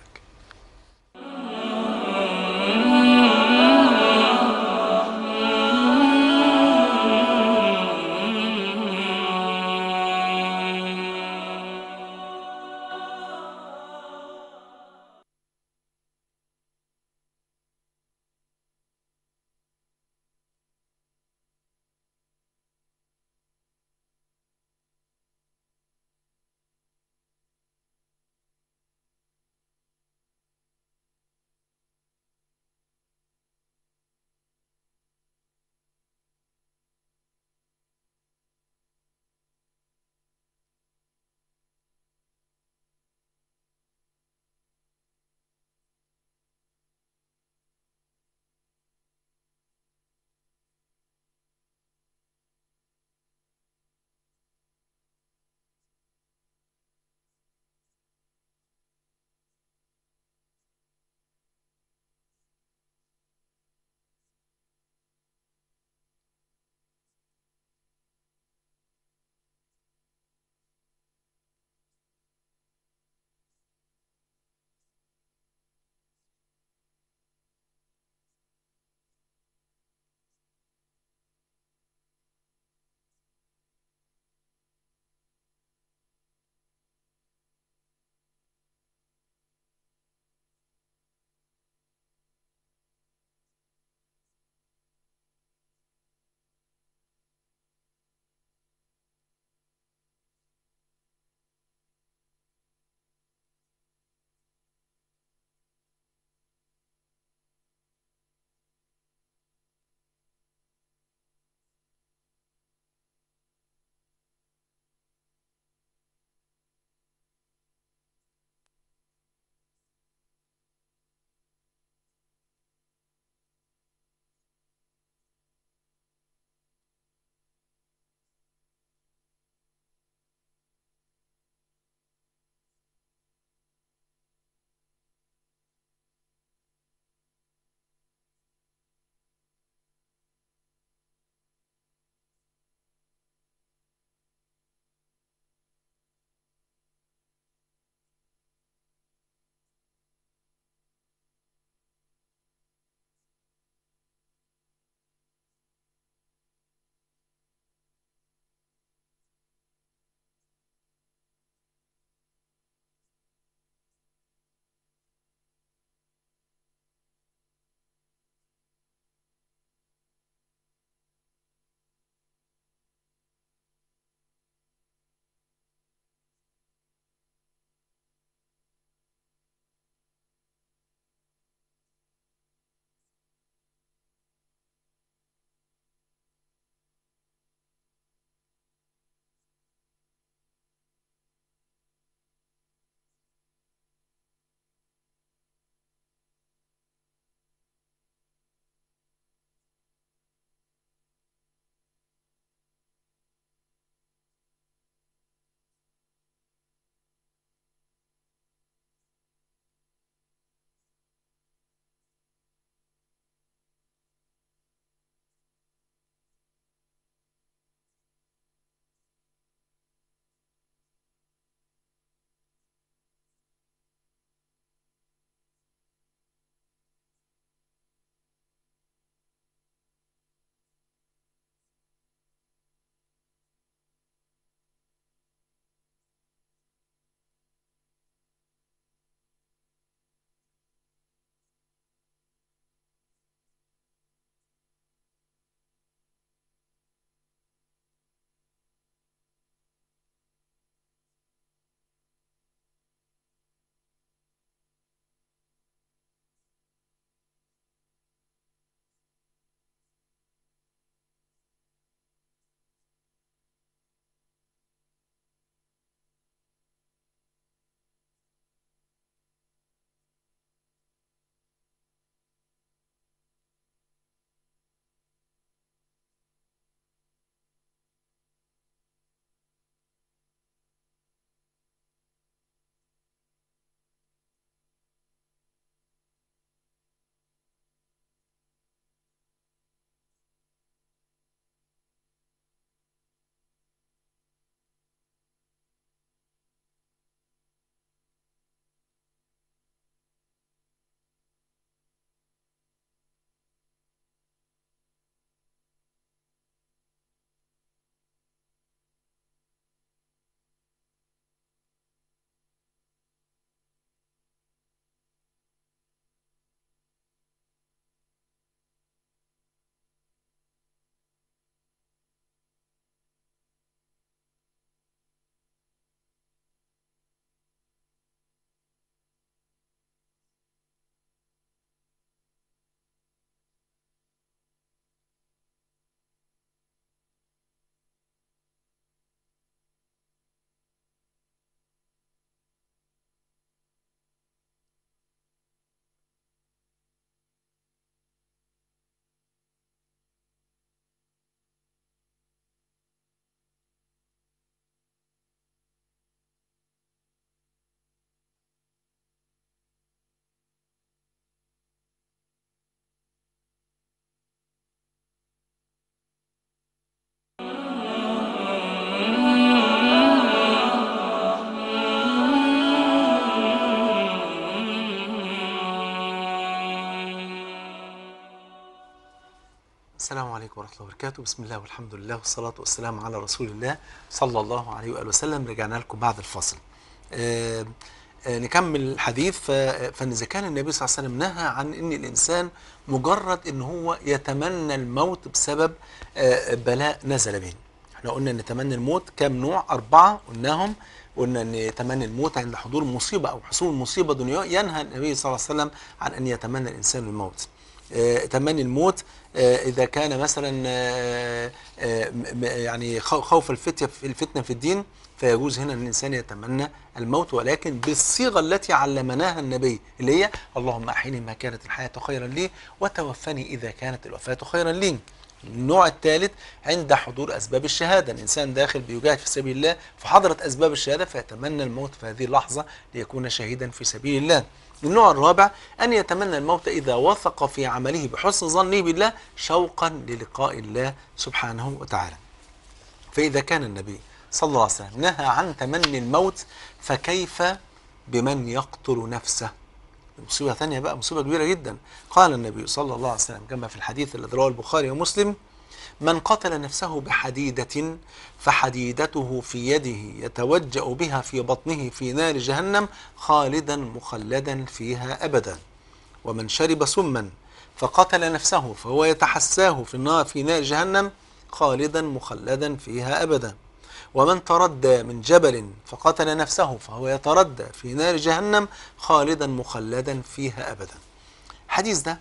السلام عليكم ورحمة الله وبركاته بسم الله والحمد لله والصلاة والسلام على رسول الله صلى الله عليه وآله وسلم رجعنا لكم بعد الفصل آه آه نكمل الحديث ف- فإن إذا كان النبي صلى الله عليه وسلم نهى عن أن الإنسان مجرد أن هو يتمنى الموت بسبب آه بلاء نزل به احنا قلنا أن تمني الموت كام نوع أربعة قلناهم قلنا أن تمني الموت عند حضور مصيبة أو حصول مصيبة دنيوية ينهى النبي صلى الله عليه وسلم عن أن يتمنى الإنسان الموت آه، تمني الموت آه، اذا كان مثلا آه، آه، م- م- يعني خو- خوف الفتية في الفتنه في الدين فيجوز هنا ان الانسان يتمنى الموت ولكن بالصيغه التي علمناها النبي اللي هي اللهم احيني ما كانت الحياه خيرا لي وتوفني اذا كانت الوفاه خيرا لي. النوع الثالث عند حضور اسباب الشهاده، الانسان داخل بيجاهد في سبيل الله فحضرت اسباب الشهاده فيتمنى الموت في هذه اللحظه ليكون شهيدا في سبيل الله. النوع الرابع أن يتمنى الموت إذا وثق في عمله بحسن ظنه بالله شوقا للقاء الله سبحانه وتعالى فإذا كان النبي صلى الله عليه وسلم نهى عن تمني الموت فكيف بمن يقتل نفسه مصيبة ثانية بقى مصيبة كبيرة جدا قال النبي صلى الله عليه وسلم كما في الحديث الذي رواه البخاري ومسلم من قتل نفسه بحديدة فحديدته في يده يتوجأ بها في بطنه في نار جهنم خالدا مخلدا فيها أبدا ومن شرب سما فقتل نفسه فهو يتحساه في النار في نار جهنم خالدا مخلدا فيها أبدا ومن تردى من جبل فقتل نفسه فهو يتردى في نار جهنم خالدا مخلدا فيها أبدا الحديث ده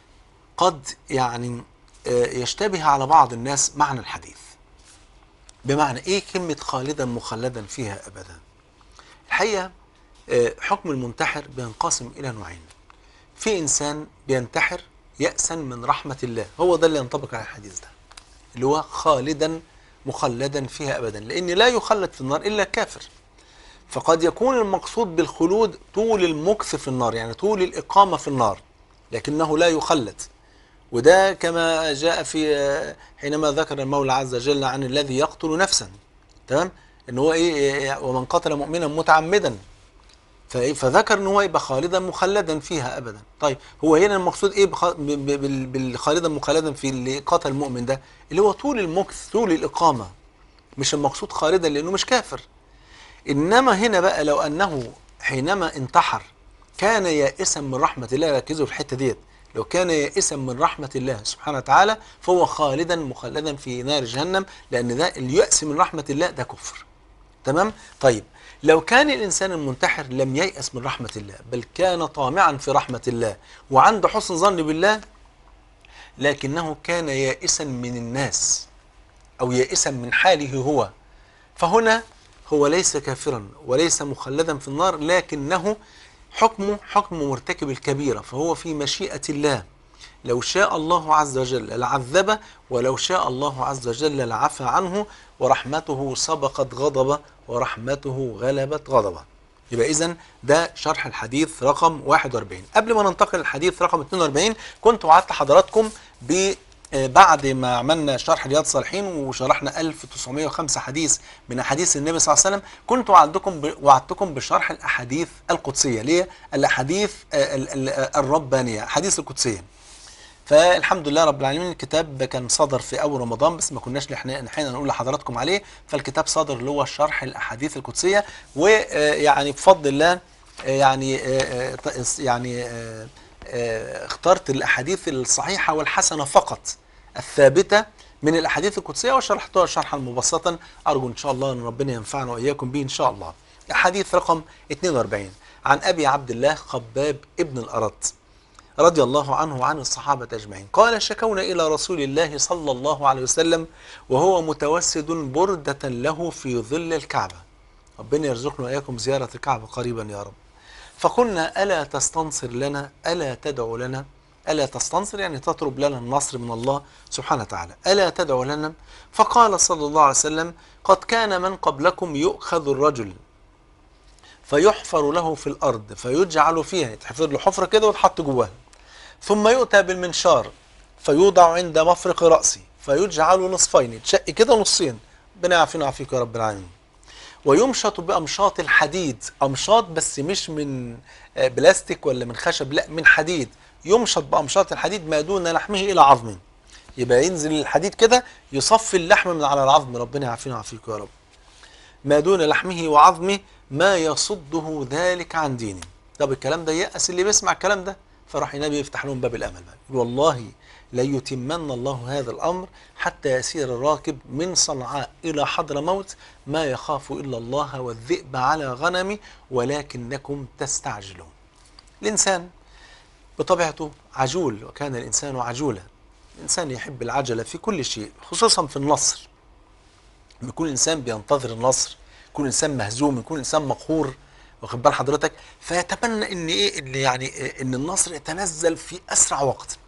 قد يعني آه، يشتبه على بعض الناس معنى الحديث بمعنى ايه كلمة خالدا مخلدا فيها ابدا الحقيقة آه، حكم المنتحر بينقسم الى نوعين في انسان بينتحر يأسا من رحمة الله هو ده اللي ينطبق على الحديث ده اللي هو خالدا مخلدا فيها ابدا لان لا يخلد في النار الا كافر فقد يكون المقصود بالخلود طول المكث في النار يعني طول الإقامة في النار لكنه لا يخلد وده كما جاء في آه، حينما ذكر المولى عز وجل عن الذي يقتل نفسا تمام ان هو ايه إيه، ومن قتل مؤمنا متعمدا فإيه فذكر ان هو يبقى خالدا مخلدا فيها ابدا طيب هو هنا المقصود ايه بخ- ب- ب- بال- بالخالدا مخلدا في اللي قتل المؤمن ده اللي هو طول المكث طول الاقامه مش المقصود خالدا لانه مش كافر انما هنا بقى لو انه حينما انتحر كان يائسا من رحمه الله ركزوا في الحته ديت لو كان يائسا من رحمه الله سبحانه وتعالى فهو خالدا مخلدا في نار جهنم لان ده اليأس من رحمه الله ده كفر تمام طيب لو كان الانسان المنتحر لم ييأس من رحمه الله بل كان طامعا في رحمه الله وعنده حسن ظن بالله لكنه كان يائسا من الناس او يائسا من حاله هو فهنا هو ليس كافرا وليس مخلدا في النار لكنه حكمه حكم مرتكب الكبيرة فهو في مشيئة الله لو شاء الله عز وجل لعذبه ولو شاء الله عز وجل لعفى عنه ورحمته سبقت غضبه ورحمته غلبت غضبه يبقى اذا ده شرح الحديث رقم 41 قبل ما ننتقل للحديث رقم 42 كنت وعدت حضراتكم ب آه، بعد ما عملنا شرح رياض الصالحين وشرحنا 1905 حديث من احاديث النبي صلى الله عليه وسلم كنت وعدتكم ب... وعدتكم بشرح الاحاديث القدسيه ليه الاحاديث آه، ال- ال- الربانيه احاديث القدسيه فالحمد لله رب العالمين الكتاب كان صدر في اول رمضان بس ما كناش لحنا لحقنا نقول لحضراتكم عليه فالكتاب صدر اللي هو شرح الاحاديث القدسيه ويعني بفضل الله آه، يعني آه، آه، ط- يعني آه، آه، اخترت الاحاديث الصحيحه والحسنه فقط الثابته من الاحاديث القدسيه وشرحتها شرحا مبسطا ارجو ان شاء الله ان ربنا ينفعنا واياكم به ان شاء الله. الحديث رقم 42 عن ابي عبد الله خباب ابن الارت رضي الله عنه وعن الصحابة أجمعين قال شكونا إلى رسول الله صلى الله عليه وسلم وهو متوسد بردة له في ظل الكعبة ربنا يرزقنا وإياكم زيارة الكعبة قريبا يا رب فقلنا ألا تستنصر لنا ألا تدعو لنا ألا تستنصر يعني تطلب لنا النصر من الله سبحانه وتعالى ألا تدعو لنا فقال صلى الله عليه وسلم قد كان من قبلكم يؤخذ الرجل فيحفر له في الأرض فيجعل فيها يتحفر له حفرة كده ويتحط جواها ثم يؤتى بالمنشار فيوضع عند مفرق رأسه فيجعل نصفين يتشق كده نصين ربنا يعافينا ويعافيك يا رب العالمين ويمشط بأمشاط الحديد أمشاط بس مش من آه، بلاستيك ولا من خشب لا من حديد يمشط بأمشاط الحديد ما دون لحمه إلى عظمه يبقى ينزل الحديد كده يصفي اللحم من على العظم ربنا يعافينا ويعافيكم يا رب ما دون لحمه وعظمه ما يصده ذلك عن دينه طب الكلام ده يأس اللي بيسمع الكلام ده فراح النبي يفتح لهم باب الامل بقى يقول والله ليتمن الله هذا الامر حتى يسير الراكب من صنعاء الى حضر موت ما يخاف الا الله والذئب على غنمي ولكنكم تستعجلون الانسان بطبيعته عجول وكان الانسان عجولا الانسان يحب العجله في كل شيء خصوصا في النصر لما يكون الانسان بينتظر النصر يكون انسان مهزوم يكون انسان مقهور واخد بال حضرتك فيتمنى ان ايه ان يعني إيه ان النصر يتنزل في اسرع وقت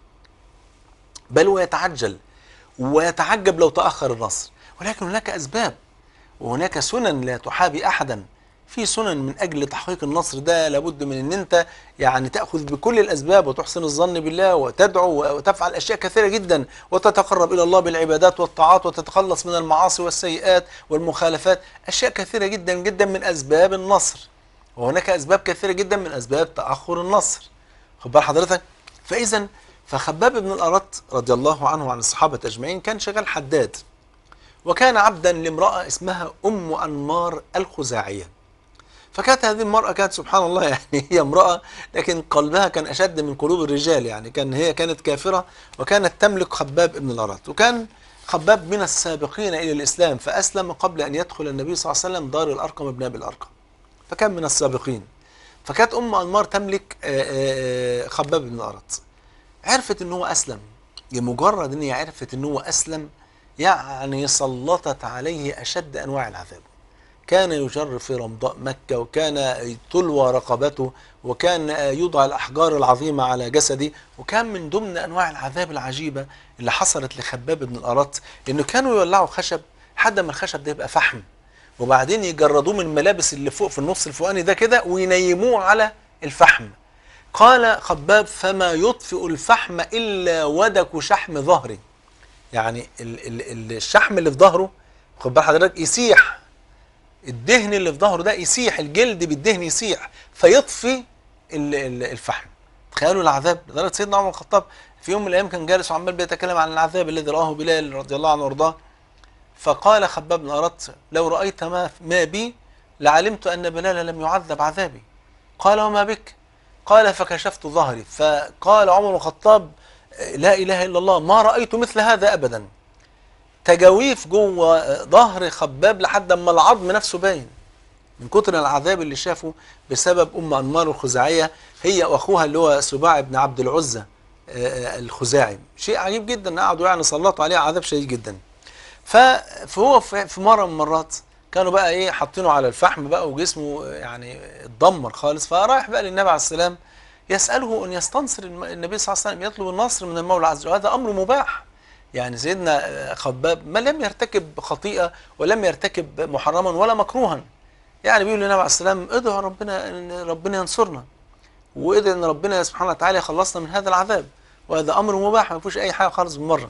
بل ويتعجل ويتعجب لو تاخر النصر ولكن هناك اسباب وهناك سنن لا تحابي احدا في سنن من اجل تحقيق النصر ده لابد من ان انت يعني تاخذ بكل الاسباب وتحسن الظن بالله وتدعو وتفعل اشياء كثيره جدا وتتقرب الى الله بالعبادات والطاعات وتتخلص من المعاصي والسيئات والمخالفات اشياء كثيره جدا جدا من اسباب النصر وهناك اسباب كثيره جدا من اسباب تاخر النصر خد بال حضرتك فاذا فخباب بن الارت رضي الله عنه وعن الصحابه اجمعين كان شغال حداد وكان عبدا لامراه اسمها ام انمار الخزاعيه فكانت هذه المرأة كانت سبحان الله يعني هي امرأة لكن قلبها كان أشد من قلوب الرجال يعني كان هي كانت كافرة وكانت تملك خباب ابن الأرات وكان خباب من السابقين إلى الإسلام فأسلم قبل أن يدخل النبي صلى الله عليه وسلم دار الأرقم ابن أبي الأرقم فكان من السابقين فكانت أم أنمار تملك خباب بن الأرات عرفت أن هو أسلم لمجرد أن هي عرفت أن هو أسلم يعني سلطت عليه أشد أنواع العذاب كان يجر في رمضاء مكة وكان تلوى رقبته وكان يوضع الأحجار العظيمة على جسده وكان من ضمن أنواع العذاب العجيبة اللي حصلت لخباب بن الأرت إنه كانوا يولعوا خشب لحد ما الخشب ده يبقى فحم وبعدين يجردوه من الملابس اللي فوق في النص الفوقاني ده كده وينيموه على الفحم قال خباب فما يطفئ الفحم إلا ودك شحم ظهري يعني ال ال الشحم اللي في ظهره خد بال حضرتك يسيح الدهن اللي في ظهره ده يسيح الجلد بالدهن يسيح فيطفي الفحم تخيلوا العذاب لدرجه سيدنا عمر الخطاب في يوم من الايام كان جالس وعمال بيتكلم عن العذاب الذي راه بلال رضي الله عنه وارضاه فقال خباب بن أردت لو رأيت ما, ما بي لعلمت أن بلال لم يعذب عذابي قال وما بك قال فكشفت ظهري فقال عمر الخطاب لا إله إلا الله ما رأيت مثل هذا أبدا تجاويف جوه ظهر خباب لحد ما العظم نفسه باين من كتر العذاب اللي شافه بسبب ام انمار الخزاعيه هي واخوها اللي هو سباع بن عبد العزى الخزاعي شيء عجيب جدا قعدوا يعني سلطوا عليه عذاب شديد جدا فهو في مره من المرات كانوا بقى ايه حاطينه على الفحم بقى وجسمه يعني اتدمر خالص فرايح بقى للنبي عليه السلام يساله ان يستنصر النبي صلى الله عليه وسلم يطلب النصر من المولى عز وجل هذا امر مباح يعني سيدنا خباب ما لم يرتكب خطيئة ولم يرتكب محرما ولا مكروها يعني بيقول للنبي عليه السلام ادعوا ربنا ان ربنا ينصرنا وادعوا ان ربنا سبحانه وتعالى يخلصنا من هذا العذاب وهذا امر مباح ما فيهوش اي حاجه خالص بالمره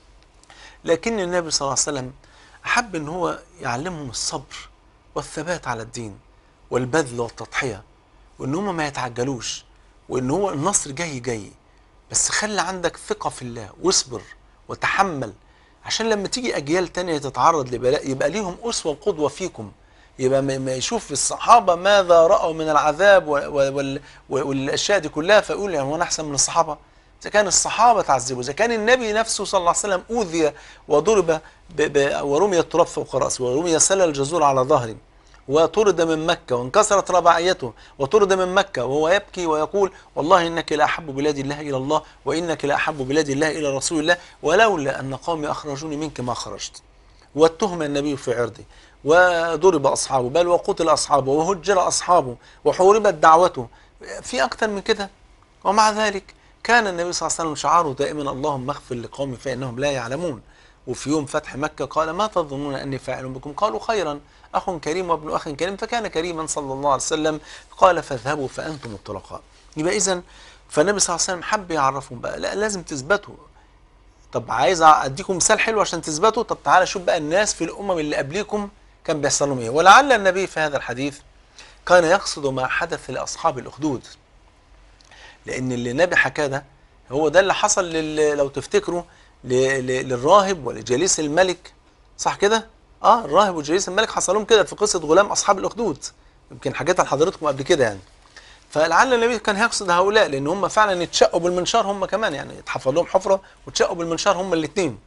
لكن النبي صلى الله عليه وسلم احب ان هو يعلمهم الصبر والثبات على الدين والبذل والتضحيه وان هم ما يتعجلوش وان هو النصر جاي جاي بس خلي عندك ثقه في الله واصبر وتحمل عشان لما تيجي اجيال تانية تتعرض لبلاء يبقى ليهم اسوه وقدوه فيكم يبقى ما يشوف الصحابه ماذا راوا من العذاب والاشياء دي كلها فيقول يعني وانا احسن من الصحابه اذا كان الصحابه تعذبوا اذا كان النبي نفسه صلى الله عليه وسلم اوذي وضرب ورمي التراب فوق راسه ورمي سل الجزور على ظهره وطرد من مكة وانكسرت رباعيته وطرد من مكة وهو يبكي ويقول والله إنك لأحب بلاد الله إلى الله وإنك لأحب بلاد الله إلى رسول الله ولولا أن قومي أخرجوني منك ما خرجت واتهم النبي في عرضه وضرب أصحابه بل وقتل أصحابه وهجر أصحابه وحوربت دعوته في أكثر من كده ومع ذلك كان النبي صلى الله عليه وسلم شعاره دائما اللهم اغفر لقومي فإنهم لا يعلمون وفي يوم فتح مكة قال ما تظنون أني فاعل بكم قالوا خيرا أخ كريم وابن أخ كريم فكان كريما صلى الله عليه وسلم قال فاذهبوا فأنتم الطلقاء يبقى إذا فالنبي صلى الله عليه وسلم حب يعرفهم بقى لا لازم تثبتوا طب عايز أديكم مثال حلو عشان تثبتوا طب تعالى شوف بقى الناس في الأمم اللي قبليكم كان بيحصل لهم إيه ولعل النبي في هذا الحديث كان يقصد ما حدث لأصحاب الأخدود لأن اللي النبي حكاه ده هو ده اللي حصل لل... لو تفتكروا ل... ل... للراهب ولجليس الملك صح كده اه الراهب وجليس الملك حصل لهم كده في قصه غلام اصحاب الاخدود يمكن حكيتها لحضرتكم قبل كده يعني فلعل النبي كان يقصد هؤلاء لان هم فعلا اتشقوا بالمنشار هم كمان يعني اتحفر لهم حفره واتشقوا بالمنشار هم الاثنين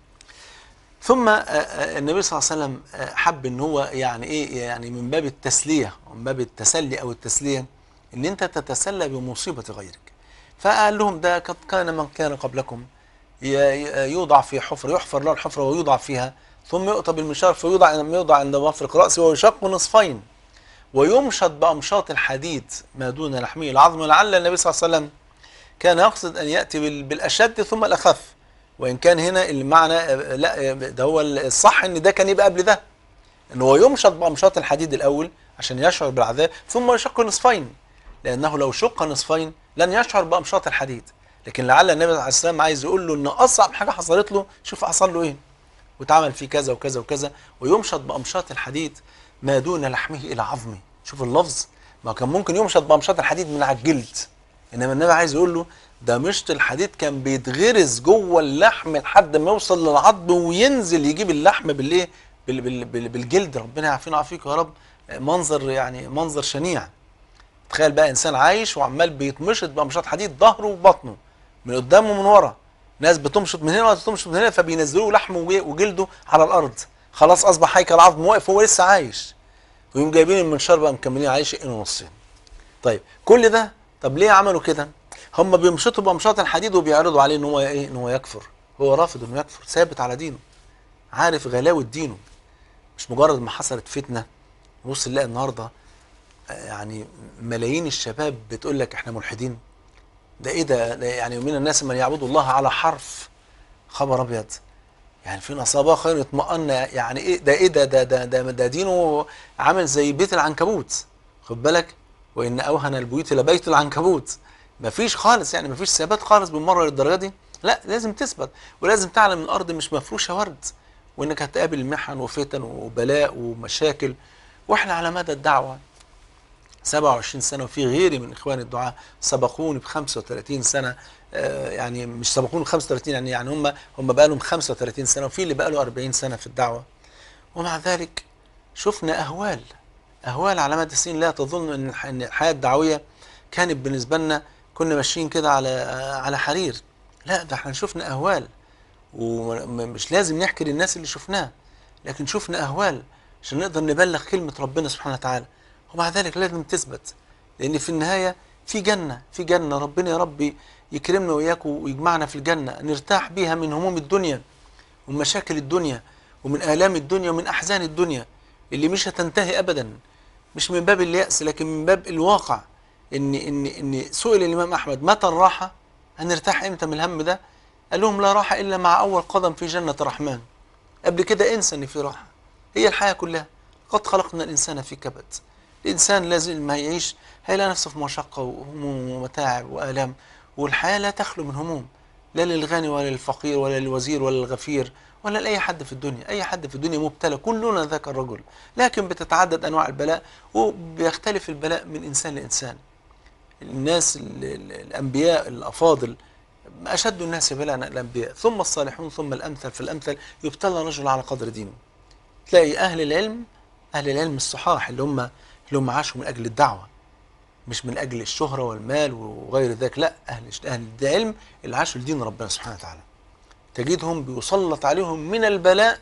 ثم آه، آه، النبي صلى الله عليه وسلم آه، حب ان هو يعني ايه يعني من باب التسليه من باب التسلي او التسليه ان انت تتسلى بمصيبه غيرك فقال لهم ده قد كان من كان قبلكم ي- ي- يوضع في حفر يحفر له الحفره ويوضع فيها ثم يؤتى بالمنشار فيوضع يوضع عند مفرق راسه ويشق نصفين ويمشط بامشاط الحديد ما دون لحمه العظم لعل النبي صلى الله عليه وسلم كان يقصد ان ياتي بال- بالاشد ثم الاخف وان كان هنا المعنى آه، لا آه، ده هو الصح ان ده كان يبقى قبل ده ان هو يمشط بامشاط الحديد الاول عشان يشعر بالعذاب ثم يشق نصفين لانه لو شق نصفين لن يشعر بامشاط الحديد لكن لعل النبي عليه السلام عايز يقول له ان اصعب حاجه حصلت له شوف حصل له ايه واتعمل فيه كذا وكذا وكذا ويمشط بامشاط الحديد ما دون لحمه الى عظمه شوف اللفظ ما كان ممكن يمشط بامشاط الحديد من على الجلد انما النبي عايز يقول له ده مشط الحديد كان بيتغرز جوه اللحم لحد ما يوصل للعظم وينزل يجيب اللحم بالايه بال- بال- بال- بالجلد ربنا يعافينا ويعافيك يا رب منظر يعني منظر شنيع تخيل بقى انسان عايش وعمال بيتمشط بامشاط حديد ظهره وبطنه من قدام ومن ورا ناس بتمشط من هنا وناس بتمشط من هنا فبينزلوا لحمه وج- وجلده على الارض خلاص اصبح هيكل عظم واقف وهو لسه عايش ويقوم جايبين المنشار بقى مكملين عليه شقين ونصين طيب كل ده طب ليه عملوا كده هم بيمشطوا بامشاط الحديد وبيعرضوا عليه ان هو ايه ان هو يكفر هو رافض انه يكفر ثابت على دينه عارف غلاوه دينه مش مجرد ما حصلت فتنه بص نلاقي النهارده آه، يعني ملايين الشباب بتقول لك احنا ملحدين ده ايه ده, ده يعني من الناس من يعبدوا الله على حرف خبر ابيض يعني في نصابة خير يطمئن يعني ايه ده ايه ده ده ده ده, ده دينه عامل زي بيت العنكبوت خد بالك وان اوهن البيوت لبيت العنكبوت مفيش خالص يعني مفيش ثبات خالص بالمره للدرجه دي لا لازم تثبت ولازم تعلم ان الارض مش مفروشه ورد وانك هتقابل محن وفتن وبلاء ومشاكل واحنا على مدى الدعوه 27 سنه وفي غيري من اخوان الدعاء سبقوني ب 35 سنه آه، يعني مش سبقوني ب 35 يعني يعني هم هم بقى لهم 35 سنه وفي اللي بقى له 40 سنه في الدعوه ومع ذلك شفنا اهوال اهوال على مدى السنين لا تظن ان الح- إن الحياه الدعويه كانت بالنسبه لنا كنا ماشيين كده على آه، على حرير لا ده احنا شفنا اهوال ومش لازم نحكي للناس اللي شفناه لكن شفنا اهوال عشان نقدر نبلغ كلمه ربنا سبحانه وتعالى ومع ذلك لازم تثبت لان في النهايه في جنه في جنه ربنا يا رب يكرمنا واياكم ويجمعنا في الجنه نرتاح بيها من هموم الدنيا ومن مشاكل الدنيا ومن الام الدنيا ومن احزان الدنيا اللي مش هتنتهي ابدا مش من باب الياس لكن من باب الواقع ان ان ان سئل الامام احمد متى الراحه هنرتاح امتى من الهم ده قال لهم لا راحه الا مع اول قدم في جنه الرحمن قبل كده انسى ان في راحه هي الحياه كلها قد خلقنا الانسان في كبد الانسان لازم ما يعيش هيلاقي نفسه في مشقه وهموم ومتاعب والام والحياه لا تخلو من هموم لا للغني ولا للفقير ولا للوزير ولا للغفير ولا لاي حد في الدنيا اي حد في الدنيا مبتلى كلنا ذاك الرجل لكن بتتعدد انواع البلاء وبيختلف البلاء من انسان لانسان الناس ال- ال- الانبياء الافاضل اشد الناس بلاء الانبياء ثم الصالحون ثم الامثل فالامثل يبتلى الرجل على قدر دينه تلاقي اهل العلم اهل العلم الصحاح اللي هم اللي هم عاشوا من اجل الدعوه مش من اجل الشهره والمال وغير ذلك لا اهل اهل العلم اللي عاشوا لدين ربنا سبحانه وتعالى تجدهم بيسلط عليهم من البلاء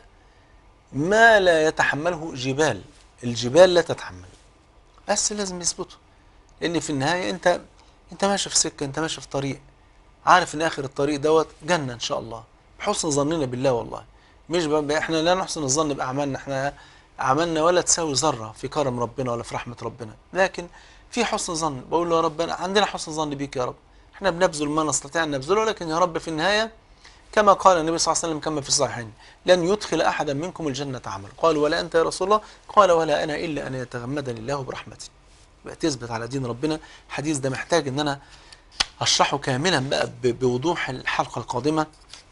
ما لا يتحمله جبال الجبال لا تتحمل بس لازم يثبتوا لان في النهايه انت انت ماشي في سكه انت ماشي في طريق عارف ان اخر الطريق دوت جنه ان شاء الله بحسن ظننا بالله والله مش بقى احنا لا نحسن الظن باعمالنا احنا اعمالنا ولا تساوي ذره في كرم ربنا ولا في رحمه ربنا لكن في حسن ظن بقول له يا رب أنا عندنا حسن ظن بيك يا رب احنا بنبذل ما نستطيع ان نبذله لكن يا رب في النهايه كما قال النبي صلى الله عليه وسلم كما في الصحيحين لن يدخل احدا منكم الجنه عمل قال ولا انت يا رسول الله قال ولا انا الا ان يتغمدني الله برحمته يبقى تثبت على دين ربنا الحديث ده محتاج ان انا اشرحه كاملا بقى ب- بوضوح الحلقه القادمه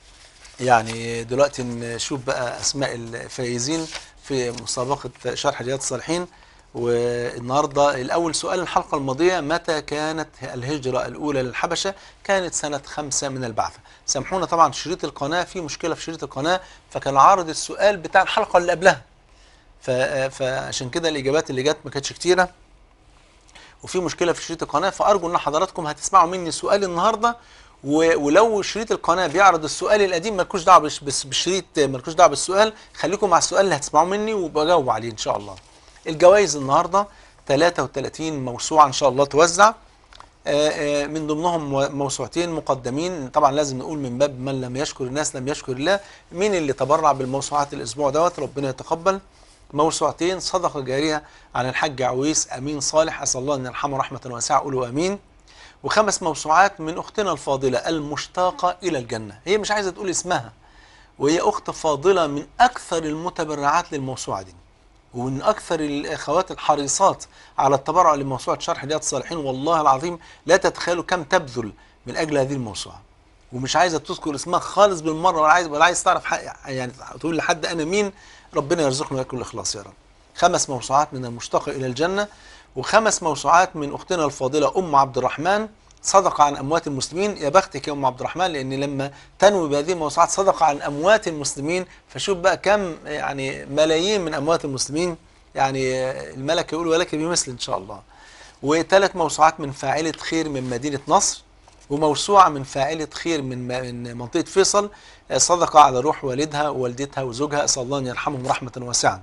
يعني دلوقتي نشوف بقى اسماء الفائزين في مسابقه شرح رياض الصالحين والنهارده الاول سؤال الحلقه الماضيه متى كانت الهجره الاولى للحبشه كانت سنه خمسة من البعثه سامحونا طبعا شريط القناه في مشكله في شريط القناه فكان عارض السؤال بتاع الحلقه اللي قبلها ف- فعشان كده الاجابات اللي جت ما كانتش كتيره وفي مشكله في شريط القناه فارجو ان حضراتكم هتسمعوا مني سؤال النهارده و- ولو شريط القناه بيعرض السؤال القديم مالكوش دعوه بش- بس- بالشريط مالكوش دعوه بالسؤال خليكم مع السؤال اللي هتسمعوه مني وبجاوب عليه ان شاء الله. الجوائز النهارده 33 موسوعه ان شاء الله توزع آه، آه، من ضمنهم مو- موسوعتين مقدمين طبعا لازم نقول من باب من لم يشكر الناس لم يشكر الله مين اللي تبرع بالموسوعات الاسبوع دوت ربنا يتقبل موسوعتين صدقه جاريه عن الحاج عويس امين صالح اسال الله ان يرحمه رحمه واسعه قولوا امين وخمس موسوعات من اختنا الفاضله المشتاقه الى الجنه هي مش عايزه تقول اسمها وهي اخت فاضله من اكثر المتبرعات للموسوعه دي ومن اكثر الاخوات الحريصات على التبرع لموسوعه شرح رياض الصالحين والله العظيم لا تتخيلوا كم تبذل من اجل هذه الموسوعه ومش عايزه تذكر اسمها خالص بالمره ولا عايز ولا عايز تعرف حق يعني تقول لحد انا مين ربنا يرزقنا كل اخلاص يا رب خمس موسوعات من المشتاقه الى الجنه وخمس موسوعات من اختنا الفاضله ام عبد الرحمن صدقه عن اموات المسلمين يا بختك يا ام عبد الرحمن لان لما تنوي بهذه الموسوعات صدقه عن اموات المسلمين فشوف بقى كم يعني ملايين من اموات المسلمين يعني الملك يقول ولك بمثل ان شاء الله وثلاث موسوعات من فاعله خير من مدينه نصر وموسوعه من فاعله خير من من منطقه فيصل صدقه على روح والدها ووالدتها وزوجها اسال الله ان يرحمهم رحمه واسعه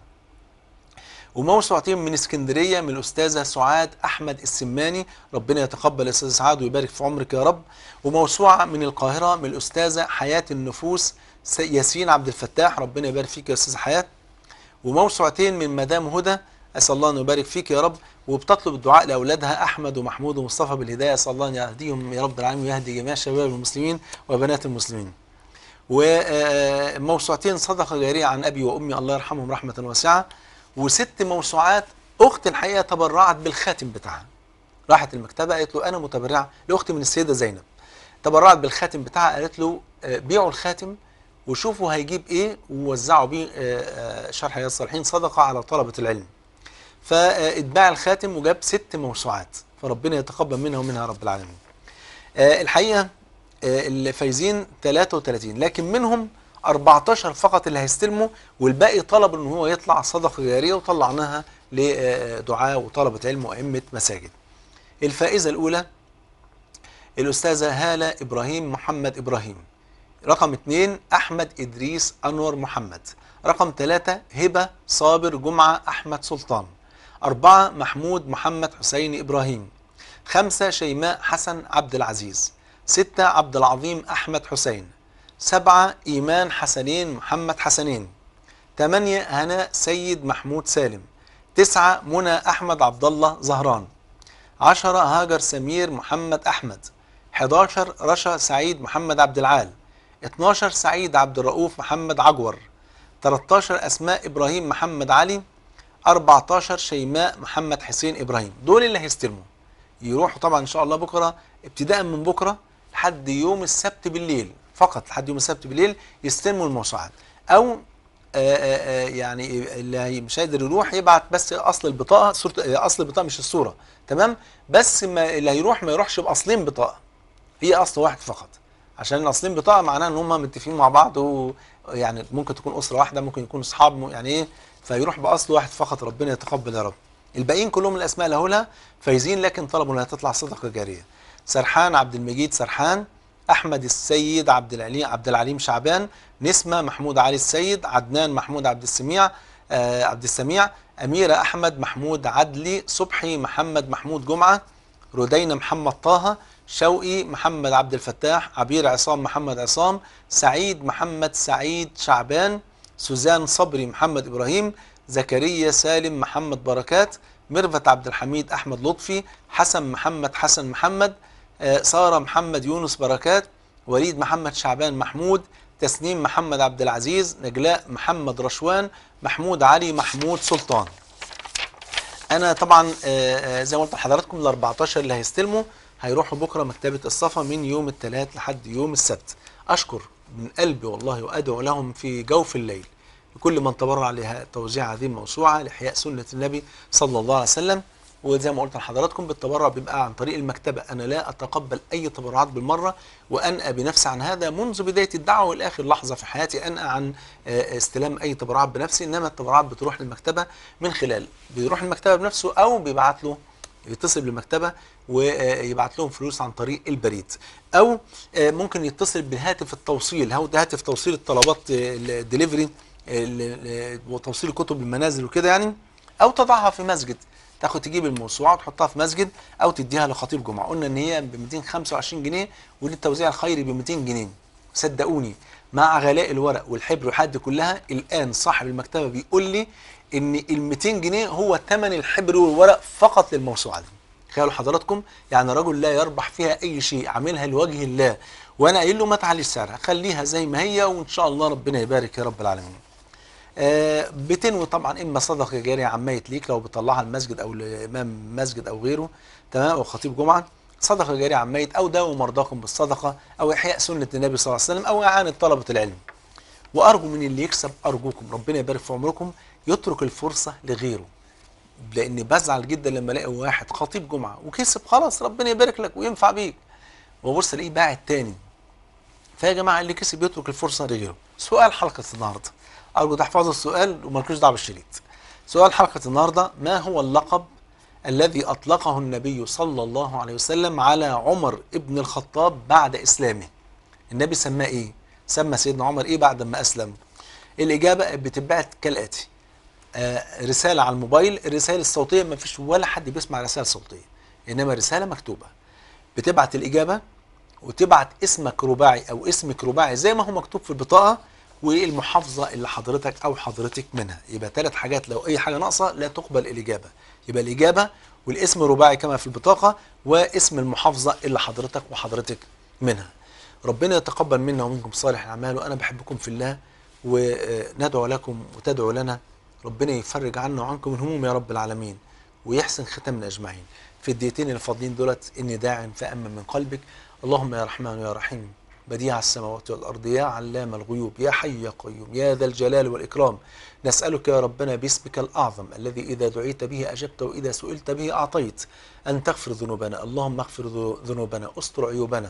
وموسوعتين من اسكندريه من الاستاذه سعاد احمد السماني ربنا يتقبل يا استاذ سعاد ويبارك في عمرك يا رب وموسوعه من القاهره من الاستاذه حياه النفوس س- ياسين عبد الفتاح ربنا يبارك فيك يا استاذ حياه وموسوعتين من مدام هدى اسال الله ان يبارك فيك يا رب وبتطلب الدعاء لاولادها احمد ومحمود ومصطفى بالهدايه اسال الله ان يهديهم يا رب العالمين ويهدي جميع شباب المسلمين وبنات المسلمين وموسوعتين صدقه جاريه عن ابي وامي الله يرحمهم رحمه واسعه وست موسوعات اخت الحقيقه تبرعت بالخاتم بتاعها راحت المكتبه قالت له انا متبرعه لاختي من السيده زينب تبرعت بالخاتم بتاعها قالت له آه، بيعوا الخاتم وشوفوا هيجيب ايه ووزعوا بيه آه، آه، شرح رياض الصالحين صدقه على طلبه العلم فاتباع الخاتم وجاب ست موسوعات فربنا يتقبل منها ومنها رب العالمين آه، الحقيقه آه، الفايزين 33 لكن منهم 14 فقط اللي هيستلموا والباقي طلب ان هو يطلع صدقه جاريه وطلعناها لدعاء وطلبه علم وائمه مساجد. الفائزه الاولى الاستاذه هاله ابراهيم محمد ابراهيم. رقم اثنين احمد ادريس انور محمد. رقم ثلاثة هبه صابر جمعه احمد سلطان. أربعة محمود محمد حسين إبراهيم خمسة شيماء حسن عبد العزيز ستة عبد العظيم أحمد حسين سبعة إيمان حسنين محمد حسنين ثمانية هناء سيد محمود سالم تسعة منى أحمد عبد الله زهران عشرة هاجر سمير محمد أحمد 11 رشا سعيد محمد عبد العال 12 سعيد عبد الرؤوف محمد عجور 13 أسماء إبراهيم محمد علي 14 شيماء محمد حسين إبراهيم دول اللي هيستلموا يروحوا طبعا إن شاء الله بكرة ابتداء من بكرة لحد يوم السبت بالليل فقط لحد يوم السبت بالليل يستلموا الموسوعات أو آه، آه، آه، يعني اللي هي- مش قادر يروح يبعت بس اصل البطاقه صوره آه، اصل البطاقه مش الصوره تمام بس ما اللي هيروح ما يروحش باصلين بطاقه هي اصل واحد فقط عشان الاصلين بطاقه معناها ان هم متفقين مع بعض ويعني ممكن تكون اسره واحده ممكن يكون اصحاب م- يعني ايه فيروح باصل واحد فقط ربنا يتقبل يا رب الباقيين كلهم الاسماء اللي هقولها فايزين لكن طلبوا انها تطلع صدقه جاريه سرحان عبد المجيد سرحان احمد السيد عبد العليم عبد العليم شعبان نسمه محمود علي السيد عدنان محمود عبد السميع آه عبد السميع اميره احمد محمود عدلي صبحي محمد محمود جمعه ردينا محمد طه شوقي محمد عبد الفتاح عبير عصام محمد عصام سعيد محمد سعيد شعبان سوزان صبري محمد ابراهيم زكريا سالم محمد بركات ميرفت عبد الحميد احمد لطفي حسن محمد حسن محمد آه، ساره محمد يونس بركات وليد محمد شعبان محمود تسنيم محمد عبد العزيز نجلاء محمد رشوان محمود علي محمود سلطان انا طبعا آه، آه، زي ما قلت لحضراتكم ال 14 اللي هيستلموا هيروحوا بكره مكتبه الصفا من يوم الثلاث لحد يوم السبت اشكر من قلبي والله وادعو لهم في جوف الليل لكل من تبرع لها توزيع هذه الموسوعه لاحياء سنه النبي صلى الله عليه وسلم وزي ما قلت لحضراتكم بالتبرع بيبقى عن طريق المكتبه انا لا اتقبل اي تبرعات بالمره وانأى بنفسي عن هذا منذ بدايه الدعوه والاخر لحظه في حياتي انأى عن آه، استلام اي تبرعات بنفسي انما التبرعات بتروح للمكتبه من خلال بيروح المكتبه بنفسه او بيبعت له يتصل بالمكتبه ويبعت لهم فلوس عن طريق البريد او آه، ممكن يتصل بالهاتف التوصيل هو ده هاتف توصيل الطلبات الدليفري وتوصيل الكتب للمنازل وكده يعني او تضعها في مسجد تاخد تجيب الموسوعه وتحطها في مسجد او تديها لخطيب جمعه قلنا ان هي ب 225 جنيه وللتوزيع الخيري ب 200 جنيه صدقوني مع غلاء الورق والحبر والحاجات دي كلها الان صاحب المكتبه بيقول لي ان ال 200 جنيه هو ثمن الحبر والورق فقط للموسوعه دي تخيلوا حضراتكم يعني رجل لا يربح فيها اي شيء عاملها لوجه الله وانا قايل له ما تعليش سعرها خليها زي ما هي وان شاء الله ربنا يبارك يا رب العالمين آه، بتنوي طبعا اما صدقه جاريه عن ميت ليك لو بتطلعها المسجد او لامام مسجد او غيره تمام او خطيب جمعه صدقه جاريه عن ميت او داووا مرضاكم بالصدقه او احياء سنه النبي صلى الله عليه وسلم او اعانه طلبه العلم وارجو من اللي يكسب ارجوكم ربنا يبارك في عمركم يترك الفرصه لغيره لاني بزعل جدا لما الاقي واحد خطيب جمعه وكسب خلاص ربنا يبارك لك وينفع بيك وبص الاقيه باعت تاني فيا جماعه اللي كسب يترك الفرصه لغيره سؤال حلقه النهارده ارجو تحفظوا السؤال ومالكوش دعوه بالشريط سؤال حلقه النهارده ما هو اللقب الذي اطلقه النبي صلى الله عليه وسلم على عمر ابن الخطاب بعد اسلامه النبي سماه ايه سمى سيدنا عمر ايه بعد ما اسلم الاجابه بتتبعت كالاتي آه، رسالة على الموبايل الرسائل الصوتية ما فيش ولا حد بيسمع رسائل صوتية إنما رسالة مكتوبة بتبعت الإجابة وتبعت اسمك رباعي أو اسمك رباعي زي ما هو مكتوب في البطاقة والمحافظة اللي حضرتك أو حضرتك منها يبقى ثلاث حاجات لو أي حاجة ناقصة لا تقبل الإجابة يبقى الإجابة والاسم رباعي كما في البطاقة واسم المحافظة اللي حضرتك وحضرتك منها ربنا يتقبل منا ومنكم صالح الأعمال وأنا بحبكم في الله وندعو لكم وتدعو لنا ربنا يفرج عنا وعنكم الهموم يا رب العالمين ويحسن ختامنا اجمعين في الدقيقتين الفاضلين دولت اني داع فامن من قلبك اللهم يا رحمن يا رحيم بديع السماوات والارض يا علام الغيوب يا حي يا قيوم يا ذا الجلال والاكرام نسالك يا ربنا باسمك الاعظم الذي اذا دعيت به اجبت واذا سئلت به اعطيت ان تغفر ذنوبنا اللهم اغفر ذنوبنا استر عيوبنا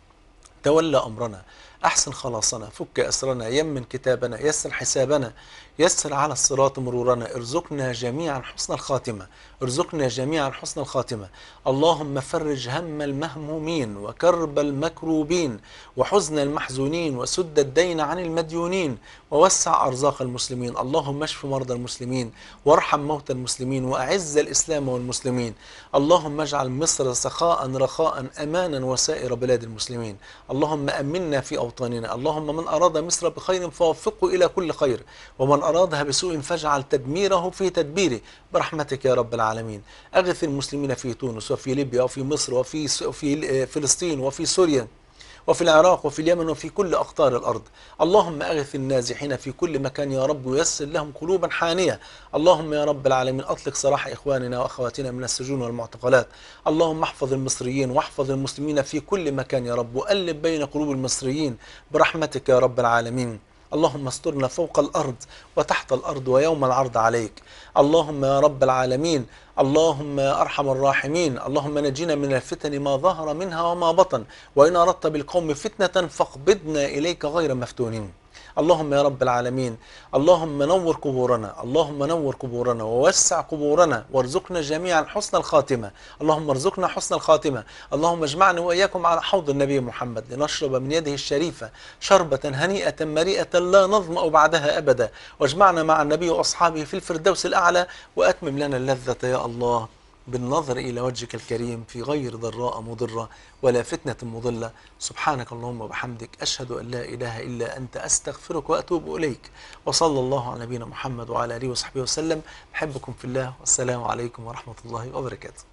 تولى امرنا احسن خلاصنا فك اسرنا يمن كتابنا يسر حسابنا يسر على الصراط مرورنا ارزقنا جميعا حسن الخاتمه ارزقنا جميعا حسن الخاتمه اللهم فرج هم المهمومين وكرب المكروبين وحزن المحزونين وسد الدين عن المديونين ووسع ارزاق المسلمين اللهم اشف مرضى المسلمين وارحم موتى المسلمين واعز الاسلام والمسلمين اللهم اجعل مصر سخاء رخاء امانا وسائر بلاد المسلمين اللهم امنا في اوطاننا اللهم من اراد مصر بخير فوفقه الى كل خير ومن ارادها بسوء فاجعل تدميره في تدبيره برحمتك يا رب العالمين اغث المسلمين في تونس وفي ليبيا وفي مصر وفي في فلسطين وفي سوريا وفي العراق وفي اليمن وفي كل أقطار الأرض اللهم أغث النازحين في كل مكان يا رب ويسر لهم قلوبا حانية اللهم يا رب العالمين أطلق سراح إخواننا وأخواتنا من السجون والمعتقلات اللهم احفظ المصريين واحفظ المسلمين في كل مكان يا رب وألب بين قلوب المصريين برحمتك يا رب العالمين اللهم استرنا فوق الأرض وتحت الأرض ويوم العرض عليك اللهم يا رب العالمين اللهم يا أرحم الراحمين اللهم نجينا من الفتن ما ظهر منها وما بطن وإن أردت بالقوم فتنة فاقبضنا إليك غير مفتونين اللهم يا رب العالمين اللهم نور قبورنا اللهم نور قبورنا ووسع قبورنا وارزقنا جميعا حسن الخاتمة اللهم ارزقنا حسن الخاتمة اللهم اجمعنا وإياكم على حوض النبي محمد لنشرب من يده الشريفة شربة هنيئة مريئة لا نظمأ بعدها أبدا واجمعنا مع النبي وأصحابه في الفردوس الأعلى وأتمم لنا اللذة يا الله بالنظر إلى وجهك الكريم في غير ضراء مضرة ولا فتنة مضلة سبحانك اللهم وبحمدك أشهد أن لا إله إلا أنت أستغفرك وأتوب إليك وصلى الله على نبينا محمد وعلى آله وصحبه وسلم أحبكم في الله والسلام عليكم ورحمة الله وبركاته